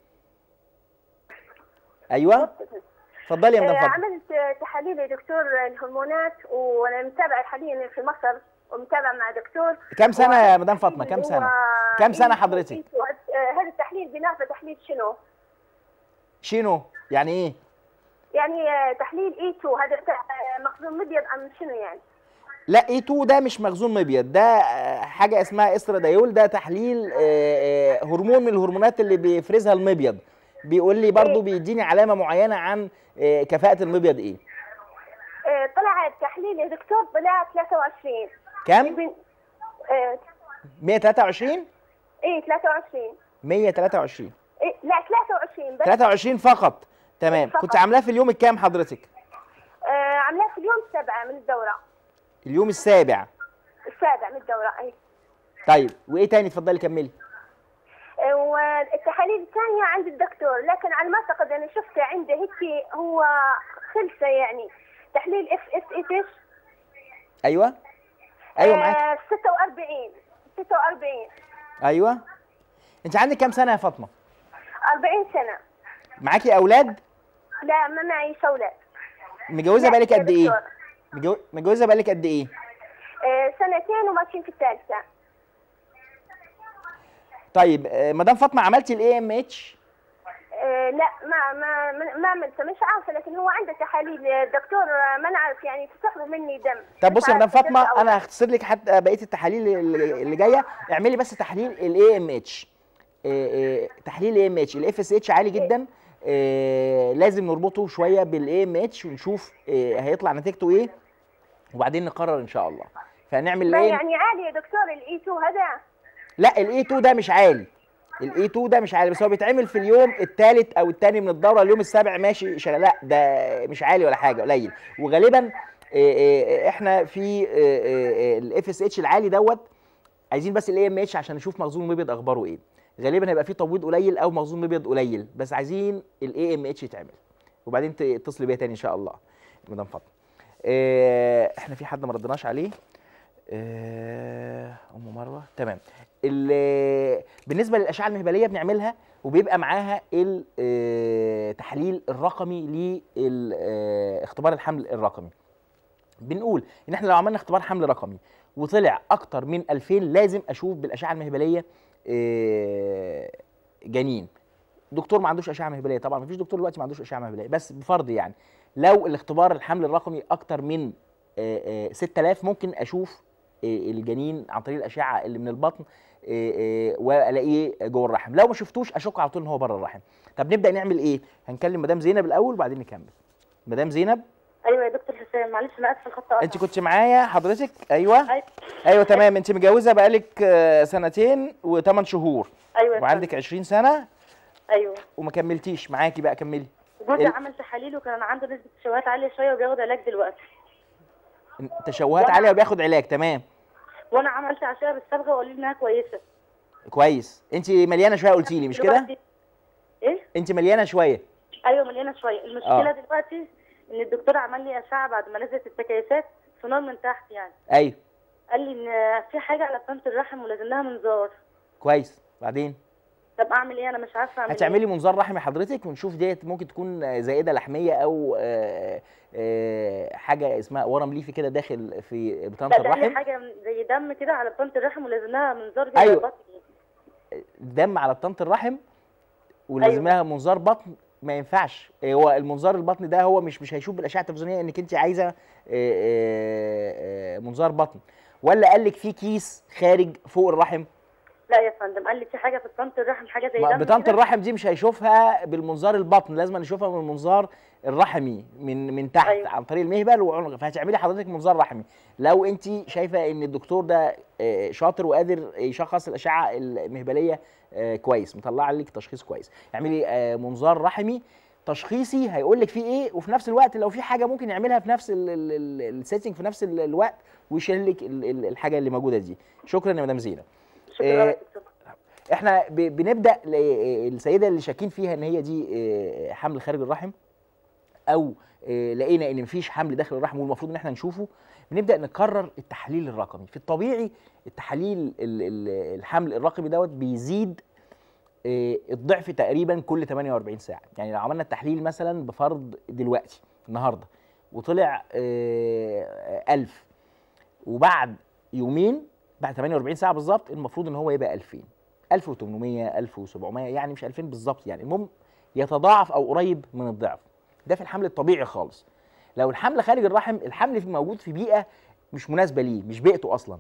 ايوه اتفضلي يا مدام آه، فاطمه عملت آه، تحاليل يا دكتور الهرمونات وانا متابعه حاليا في مصر ومتابعه مع دكتور كام سنه يا مدام فاطمه كام سنه هو كام سنه إيه- حضرتك إيه- آه، هذا التحليل بنعرفه تحليل شنو؟ شنو يعني ايه يعني آه، تحليل اي 2 هذا بتاع آه، مخزون مبيض ام شنو يعني؟ لا اي 2 ده مش مخزون مبيض ده آه، حاجه اسمها استرادايول ده تحليل آه، آه، هرمون من الهرمونات اللي بيفرزها المبيض بيقول لي برضو بيديني علامه معينه عن آه، كفاءه المبيض ايه آه، طلع التحليل يا دكتور طلع 23 كام بن- آه، 123 ايه 23 123 إيه لا 23 بس 23 فقط تمام فقط. كنت عاملاه في اليوم الكام حضرتك آه، عاملاه في اليوم سبعة من الدورة اليوم السابع السابع من الدوره اي طيب وايه تاني اتفضلي كملي والتحاليل الثانيه عند الدكتور لكن على ما اعتقد انا شفته عنده هيك هو خلفه يعني تحليل اف اس اتش ايوه ايوه معاك 46 46 ايوه انت عندك كام سنه يا فاطمه 40 سنه معاكي اولاد لا ما معيش اولاد متجوزه لا بقالك يا قد ايه دكتور. متجو- متجوزه بقالك قد ايه آه، سنتين وماشيين في الثالثه طيب آه، مدام فاطمه عملتي الاي ام اتش آه، لا ما ما ما- ما عملته مش عارفه لكن هو عنده تحاليل الدكتور آه، ما نعرف يعني تسحبوا مني دم طب مش بصي يا مدام عارفة فاطمه كده أو انا لا. هختصر لك حتى بقيه التحاليل اللي اللي جايه اعملي بس تحليل الاي ام اتش تحليل الاي ام اتش الاف اس اتش عالي جدا آه، لازم نربطه شويه بالاي ام اتش ونشوف آه، هيطلع نتيجته ايه وبعدين نقرر ان شاء الله فهنعمل ما الايه يعني عالي يا دكتور الاي 2 هذا لا الاي 2 ده مش عالي الاي 2 ده مش عالي بس هو بيتعمل في اليوم الثالث او الثاني من الدوره اليوم السابع ماشي شغال لا ده مش عالي ولا حاجه قليل وغالبا آه، آه، احنا في الاف اس اتش العالي دوت عايزين بس الاي ام اتش عشان نشوف مخزون المبيض اخباره ايه غالبا هيبقى فيه تبويض قليل او مخزون مبيض قليل بس عايزين الاي ام اتش يتعمل وبعدين تتصلي بيا تاني ان شاء الله مدام فاطمه آه، احنا في حد ما ردناش عليه آه، ام مروه تمام ال- بالنسبه للاشعه المهبليه بنعملها وبيبقى معاها التحليل الرقمي لاختبار الحمل الرقمي بنقول ان احنا لو عملنا اختبار حمل رقمي وطلع اكتر من 2000 لازم اشوف بالاشعه المهبليه آه، جنين دكتور ما عندوش اشعه مهبليه طبعا مفيش دكتور دلوقتي ما عندوش اشعه مهبليه بس بفرض يعني لو الاختبار الحمل الرقمي اكتر من آه، آه، 6000 ممكن اشوف آه، الجنين عن طريق الاشعه اللي من البطن آه، آه، والاقيه جوه الرحم لو ما شفتوش اشك على طول ان هو بره الرحم طب نبدا نعمل ايه هنكلم مدام زينب الاول وبعدين نكمل مدام زينب ايوه يا دكتور حسام معلش انا اسفه الخط قطع انت كنت معايا حضرتك ايوه أيوة. ايوه تمام انت متجوزه بقالك آه، سنتين وثمان شهور ايوه يا وعندك 20 سنه فندم. ايوه وما كملتيش معاكي بقى كملي جوزي ال- عمل تحاليل وكان عنده نسبه تشوهات عاليه شويه وبياخد علاج دلوقتي تشوهات وأنا- عاليه وبياخد علاج تمام وانا عملت اشعه بالصبغه وقالوا لي انها كويسه كويس انت مليانه شويه قلتي لي مش كده دلوقتي- ايه انت مليانه شويه ايوه مليانه شويه المشكله آه. دلوقتي ان الدكتور عمل لي اشعه بعد ما نزلت التكيسات سونار من تحت يعني ايوه قال لي ان في حاجه على قناه الرحم ولازم لها منظار كويس بعدين طب اعمل ايه انا مش عارفه اعمل هتعملي منظار رحمي حضرتك ونشوف ديت ممكن تكون زائده لحميه او آه، آه، حاجه اسمها ورم ليفي كده داخل في بطانه لا ده قال لي الرحم حاجه زي دم كده على قناه الرحم ولازم لها منظار جوه أيوة. البطن دم على بطانه الرحم ولازم لها منظار بطن ما ينفعش آه، هو المنظار البطن ده هو مش مش هيشوف بالاشعه التلفزيونيه انك انت عايزه آه، آه، آه، منظار بطن ولا قال لك في كيس خارج فوق الرحم لا يا فندم قال لي في حاجه في قناه الرحم حاجه زي ما دم بطانه كده. الرحم دي مش هيشوفها بالمنظار البطن لازم نشوفها من المنظار الرحمي من من تحت أيوة. عن طريق المهبل وعنق فهتعملي حضرتك منظار رحمي لو انت شايفه ان الدكتور ده آه، شاطر وقادر يشخص الاشعه المهبليه آه، كويس مطلع لك تشخيص كويس اعملي آه، منظار رحمي تشخيصي هيقول لك فيه ايه وفي نفس الوقت لو في حاجه ممكن يعملها في نفس السيتنج في نفس ال- الوقت ويشيل لك ال- ال- الحاجه اللي موجوده دي شكرا يا مدام زينب شكرا آه، يا دكتور احنا ب- بنبدا ل- السيده اللي شاكين فيها ان هي دي آه، حمل خارج الرحم او آه، لقينا ان مفيش حمل داخل الرحم والمفروض ان احنا نشوفه بنبدا نكرر التحليل الرقمي في الطبيعي التحاليل ال- ال- الحمل الرقمي دوت بيزيد آه، الضعف تقريبا كل 48 ساعه يعني لو عملنا التحليل مثلا بفرض دلوقتي النهارده وطلع آه، 1000 وبعد يومين بعد 48 ساعه بالظبط المفروض ان هو يبقى 2000 1800 1700 يعني مش 2000 بالظبط يعني المهم يتضاعف او قريب من الضعف ده في الحمل الطبيعي خالص لو الحمل خارج الرحم الحمل في موجود في بيئه مش مناسبه ليه مش بيئته اصلا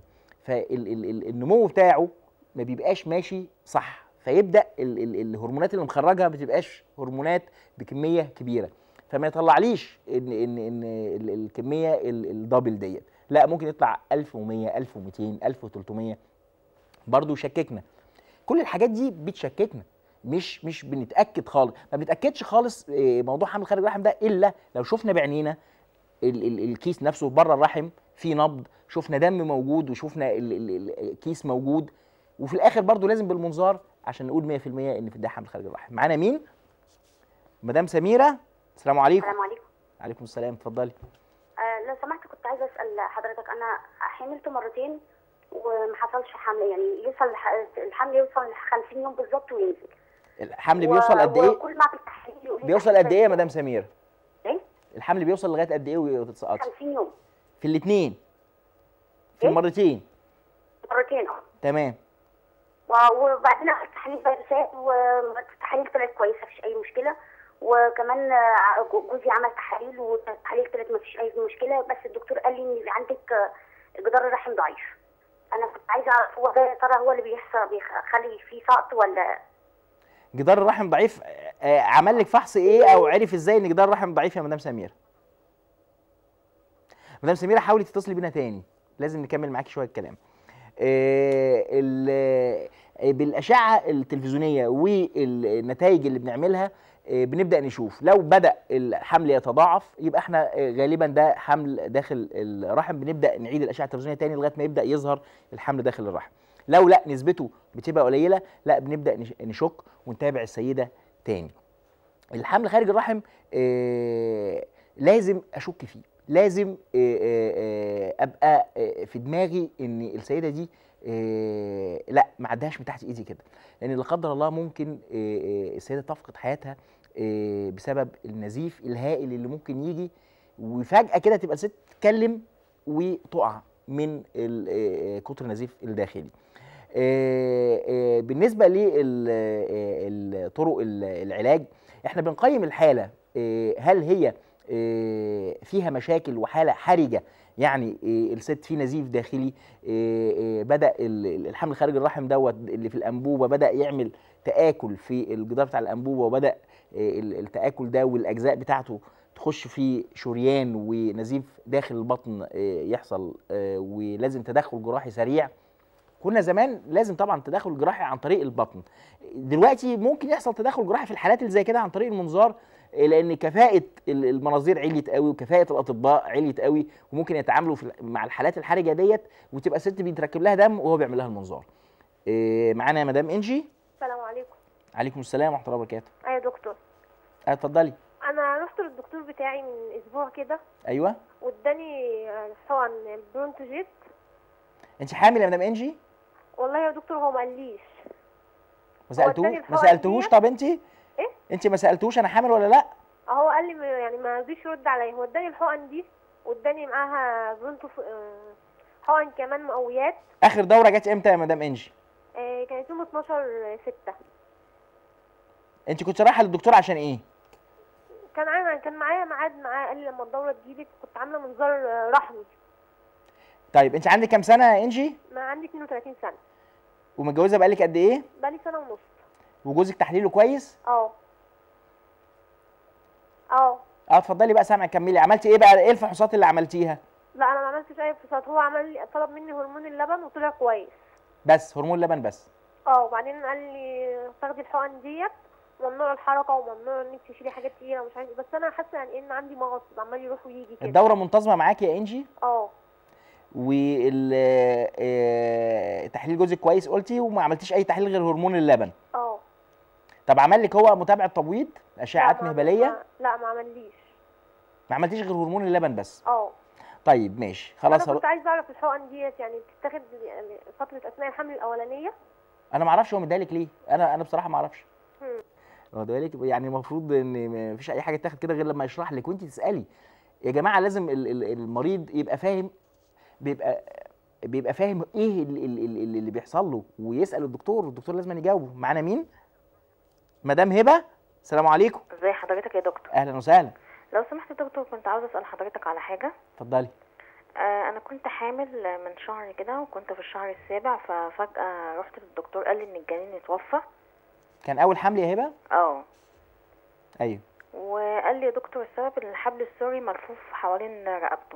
فالنمو بتاعه ما بيبقاش ماشي صح فيبدا ال ال الهرمونات اللي مخرجها ما بتبقاش هرمونات بكميه كبيره فما يطلعليش ان ان ان ال- الكميه ال- الدبل ديت لا ممكن يطلع 1100 1200 1300 برضه يشككنا كل الحاجات دي بتشككنا مش مش بنتاكد خالص ما بنتاكدش خالص آه، موضوع حمل خارج الرحم ده الا لو شفنا بعينينا ال ال الكيس نفسه بره الرحم في نبض شفنا دم موجود وشفنا ال- ال- ال- الكيس موجود وفي الاخر برضو لازم بالمنظار عشان نقول 100% ان في ده حمل خارج الرحم معانا مين مدام سميره السلام عليكم السلام عليكم عليكم السلام اتفضلي آه لو سمحت كنت عايزه اسال حضرتك انا حملت مرتين وما حصلش حمل يعني يوصل الح- الحمل يوصل ل 50 يوم بالظبط وينزل الحمل بيوصل قد ايه وكل ما اعمل تحليل يقول لي بيوصل قد ايه يا مدام سميره ايه الحمل بيوصل لغايه قد ايه وتتسقط 50 يوم في الاثنين في إيه؟ المرتين مرتين اه تمام و- وبعدين عملت تحاليل فيروسات والتحاليل طلعت كويسه مفيش اي مشكله وكمان آه، جو- جوزي عمل تحاليل والتحاليل طلعت مفيش اي مشكله بس الدكتور قال لي ان عندك آه، جدار الرحم ضعيف انا كنت عايزه اعرف هو ده يا ترى هو اللي بيحصل بيخلي فيه سقط ولا جدار الرحم ضعيف آه، آه، عمل لك فحص ايه او عرف ازاي ان جدار الرحم ضعيف يا مدام سميره مدام سميره حاولي تتصلي بينا تاني لازم نكمل معاكي شويه كلام آه، ال- آه، بالاشعه التلفزيونيه والنتائج اللي بنعملها آه، بنبدا نشوف لو بدا الحمل يتضاعف يبقى احنا آه، غالبا ده حمل داخل الرحم بنبدا نعيد الاشعه التلفزيونيه تاني لغايه ما يبدا يظهر الحمل داخل الرحم لو لا نسبته بتبقى قليله لا بنبدا نش- نشك ونتابع السيده تاني الحمل خارج الرحم آه، لازم اشك فيه لازم آه، آه، آه، ابقى آه، في دماغي ان السيده دي آه، لا ما عدهاش من تحت ايدي كده لان لا قدر الله ممكن آه، آه، السيده تفقد حياتها آه، بسبب النزيف الهائل اللي ممكن يجي وفجاه كده تبقى الست تتكلم وتقع من ال- آه، آه، كتر النزيف الداخلي آه، آه، بالنسبه لطرق العلاج احنا بنقيم الحاله آه، هل هي آه، فيها مشاكل وحاله حرجه يعني آه، الست في نزيف داخلي آه، آه، بدا ال- الحمل خارج الرحم دوت اللي في الانبوبه بدا يعمل تاكل في الجدار بتاع الانبوبه وبدا آه، ال- التاكل ده والاجزاء بتاعته تخش في شريان ونزيف داخل البطن آه، يحصل آه، ولازم تدخل جراحي سريع كنا زمان لازم طبعا تدخل جراحي عن طريق البطن دلوقتي ممكن يحصل تدخل جراحي في الحالات اللي زي كده عن طريق المنظار إيه، لان كفاءه ال- المناظير عليت قوي وكفاءه الاطباء عليت قوي وممكن يتعاملوا في ال- مع الحالات الحرجه ديت وتبقى ست بيتركب لها دم وهو بيعمل لها المنظار إيه، معانا يا مدام انجي السلام عليكم عليكم السلام ورحمه الله وبركاته ايوه يا دكتور آه، اتفضلي انا رحت للدكتور بتاعي من اسبوع كده ايوه واداني آه، حقن برونتوجيت انت حامل يا مدام انجي والله يا دكتور هو ما قاليش ما هو اداني سالتوش ما الحقن سالتوش ديت. طب انت ايه انت ما سالتوش انا حامل ولا لا هو قال لي ما- يعني ما رضيش يرد عليا هو اداني الحقن دي واداني معاها برونتو آه، حقن كمان مقويات اخر دوره جت امتى يا مدام انجي آه، كانت يوم 12 6 انت كنت رايحه للدكتور عشان ايه كان معايا كان معايا ميعاد معاه قال لي لما الدوره تجيلك كنت عامله منظار آه، رحمي طيب انت عندك كام سنه يا انجي ما عندي 32 سنه ومتجوزه بقالك قد ايه بقالي سنه ونص وجوزك تحليله كويس اه اه اه اتفضلي بقى سامع كملي عملتي ايه بقى ايه الفحوصات اللي عملتيها لا انا ما عملتش اي فحوصات هو عمل لي طلب مني هرمون اللبن وطلع كويس بس هرمون لبن بس اه وبعدين قال لي تاخدي الحقن ديت ممنوع الحركه وممنوع انك تشيلي حاجات تقيله ومش عارف إيه. بس انا حاسه يعني ان عندي مغص عمال يروح ويجي كده الدوره منتظمه معاكي يا انجي اه وال آه، تحليل جوزك كويس قلتي وما عملتيش اي تحليل غير هرمون اللبن اه طب عمل لك هو متابعه تبويض اشعات لا، ما- مهبليه ما- لا ما عمليش ما عملتيش غير هرمون اللبن بس اه طيب ماشي خلاص انا هرو... كنت عايزه اعرف الحقن ديت يعني بتتاخد يعني فتره اثناء الحمل الاولانيه انا ما اعرفش هو مديلك ليه انا انا بصراحه ما اعرفش هم. واخد بالك يعني المفروض ان ما فيش اي حاجه تاخد كده غير لما يشرح لك وانت تسالي يا جماعه لازم ال- ال- المريض يبقى فاهم بيبقى بيبقى فاهم ايه ال- ال- ال- اللي بيحصل له ويسال الدكتور الدكتور لازم يجاوبه معانا مين مدام هبه السلام عليكم ازي حضرتك يا دكتور اهلا وسهلا لو سمحت يا دكتور كنت عاوزه اسال حضرتك على حاجه اتفضلي آه انا كنت حامل من شهر كده وكنت في الشهر السابع ففجاه رحت للدكتور قال لي ان الجنين اتوفى كان اول حمل يا هبه اه ايوه وقال لي يا دكتور السبب ان الحبل السوري ملفوف حوالين رقبته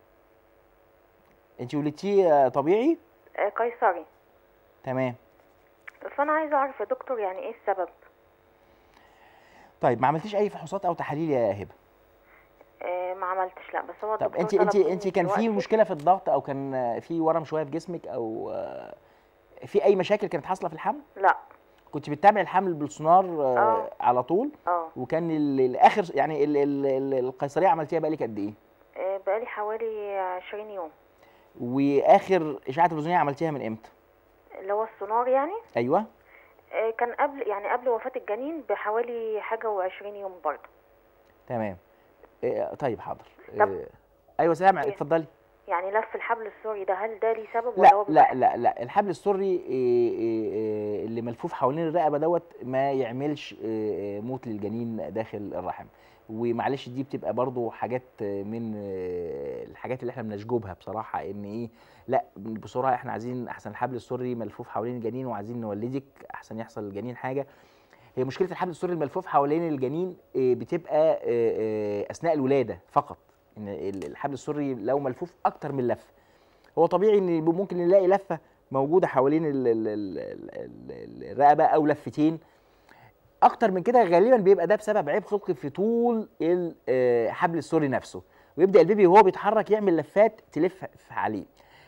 انت ولدتيه آه، طبيعي آه قيصري تمام فانا عايزه اعرف يا دكتور يعني ايه السبب طيب ما عملتيش اي فحوصات او تحاليل يا هبه آه، ما عملتش لا بس هو طب الدكتور انت طلب انت مني انت كان في دلوقتي- مشكله في الضغط او كان آه، في ورم شويه في جسمك او آه، في اي مشاكل كانت حاصله في الحمل لا كنت بتتابع الحمل بالسونار آه، آه. على طول اه وكان ال- الاخر يعني ال- ال- ال- القيصريه عملتيها بقالك قد ايه آه، بقالي حوالي 20 يوم واخر اشعه تلفزيونيه عملتيها من امتى اللي هو السونار يعني ايوه آه، كان قبل يعني قبل وفاة الجنين بحوالي حاجة وعشرين يوم برضه تمام آه، طيب حاضر طب- آه، ايوه سامع إيه؟ اتفضلي يعني لف الحبل السوري ده هل ده ليه سبب ولا هو لا لا بيبقى- لا لا الحبل السري إيه، إيه، إيه، اللي ملفوف حوالين الرقبه دوت ما يعملش إيه، إيه، موت للجنين داخل الرحم ومعلش دي بتبقى برضو حاجات من آه، الحاجات اللي احنا بنشجبها بصراحه ان ايه لا بسرعه احنا عايزين احسن الحبل السري ملفوف حوالين الجنين وعايزين نولدك احسن يحصل للجنين حاجه هي مشكله الحبل السري الملفوف حوالين الجنين آه، بتبقى آه، آه، اثناء الولاده فقط ان ال- الحبل السري لو ملفوف اكتر من لفه هو طبيعي ان ممكن نلاقي لفه موجوده حوالين ال- ال- ال- ال- ال- الرقبه او لفتين اكتر من كده غالبا بيبقى ده بسبب عيب خلقي في طول الحبل السري نفسه ويبدا البيبي وهو بيتحرك يعمل لفات تلف ف- عليه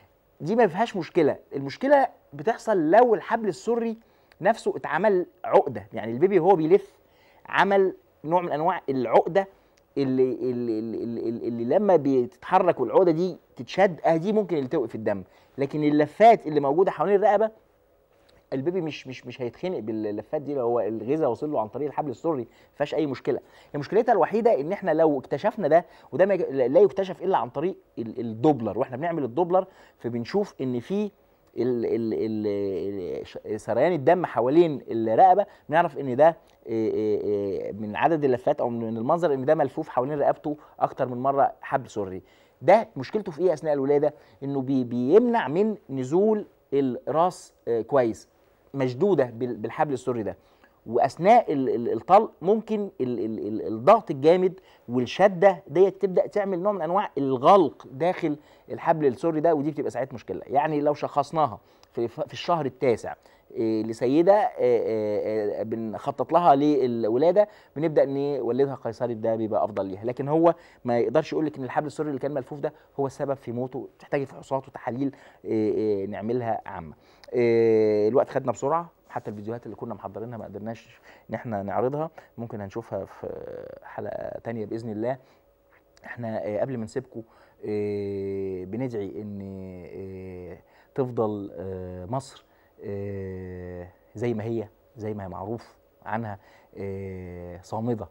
دي ما فيهاش مشكله المشكله بتحصل لو الحبل السري نفسه اتعمل عقده يعني البيبي وهو بيلف عمل نوع من انواع العقده اللي اللي, اللي, اللي, اللي لما بتتحرك والعقده دي تتشد اه دي ممكن اللي توقف الدم لكن اللفات اللي موجوده حوالين الرقبه البيبي مش مش مش هيتخنق باللفات دي لو هو الغذاء وصل له عن طريق الحبل السري ما فيهاش اي مشكله هي مشكلتها الوحيده ان احنا لو اكتشفنا ده وده ما يج- لا يكتشف الا عن طريق ال- الدوبلر واحنا بنعمل الدوبلر فبنشوف ان في ال ال ال ش- سريان الدم حوالين الرقبه بنعرف ان ده إيه إيه إيه من عدد اللفات او من المنظر ان ده ملفوف حوالين رقبته اكتر من مره حبل سري ده مشكلته في ايه اثناء الولاده انه بي بيمنع من نزول الراس آه، كويس مشدوده بال- بالحبل السري ده واثناء ال- ال- الطلق ممكن ال- ال- ال- الضغط الجامد والشده ديت تبدا تعمل نوع من انواع الغلق داخل الحبل السري ده ودي بتبقى ساعات مشكله يعني لو شخصناها في في الشهر التاسع إيه، لسيده إيه، إيه، إيه، بنخطط لها للولاده بنبدا نولدها قيصري ده بيبقى افضل ليها لكن هو ما يقدرش يقول لك ان الحبل السري اللي كان ملفوف ده هو السبب في موته تحتاج فحوصات وتحاليل إيه، إيه، نعملها عامه إيه، الوقت خدنا بسرعه حتى الفيديوهات اللي كنا محضرينها ما قدرناش ان احنا نعرضها ممكن هنشوفها في حلقه تانية باذن الله احنا آه، قبل ما نسيبكم آه، بندعي ان آه، تفضل آه، مصر آه، زي ما هي زي ما هي معروف عنها آه، صامده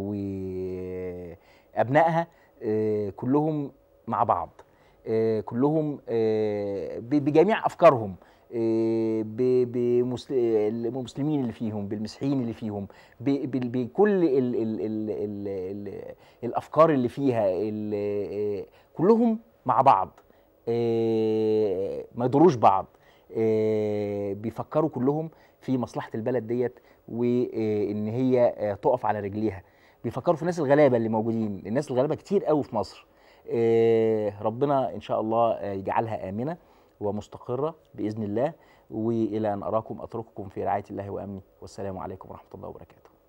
وابنائها آه، كلهم مع بعض آه، كلهم آه، ب- بجميع افكارهم آه، ب- بمسل- المسلمين اللي فيهم بالمسيحيين اللي فيهم ب- بال- بكل ال ال ال ال ال الافكار اللي فيها ال- آه، كلهم مع بعض آه، ما يضروش بعض آه، بيفكروا كلهم في مصلحه البلد ديت وان هي آه، تقف على رجليها بيفكروا في الناس الغلابه اللي موجودين الناس الغلابه كتير قوي في مصر آه، ربنا ان شاء الله آه، يجعلها امنه ومستقره باذن الله والى ان اراكم اترككم في رعايه الله وامنه والسلام عليكم ورحمه الله وبركاته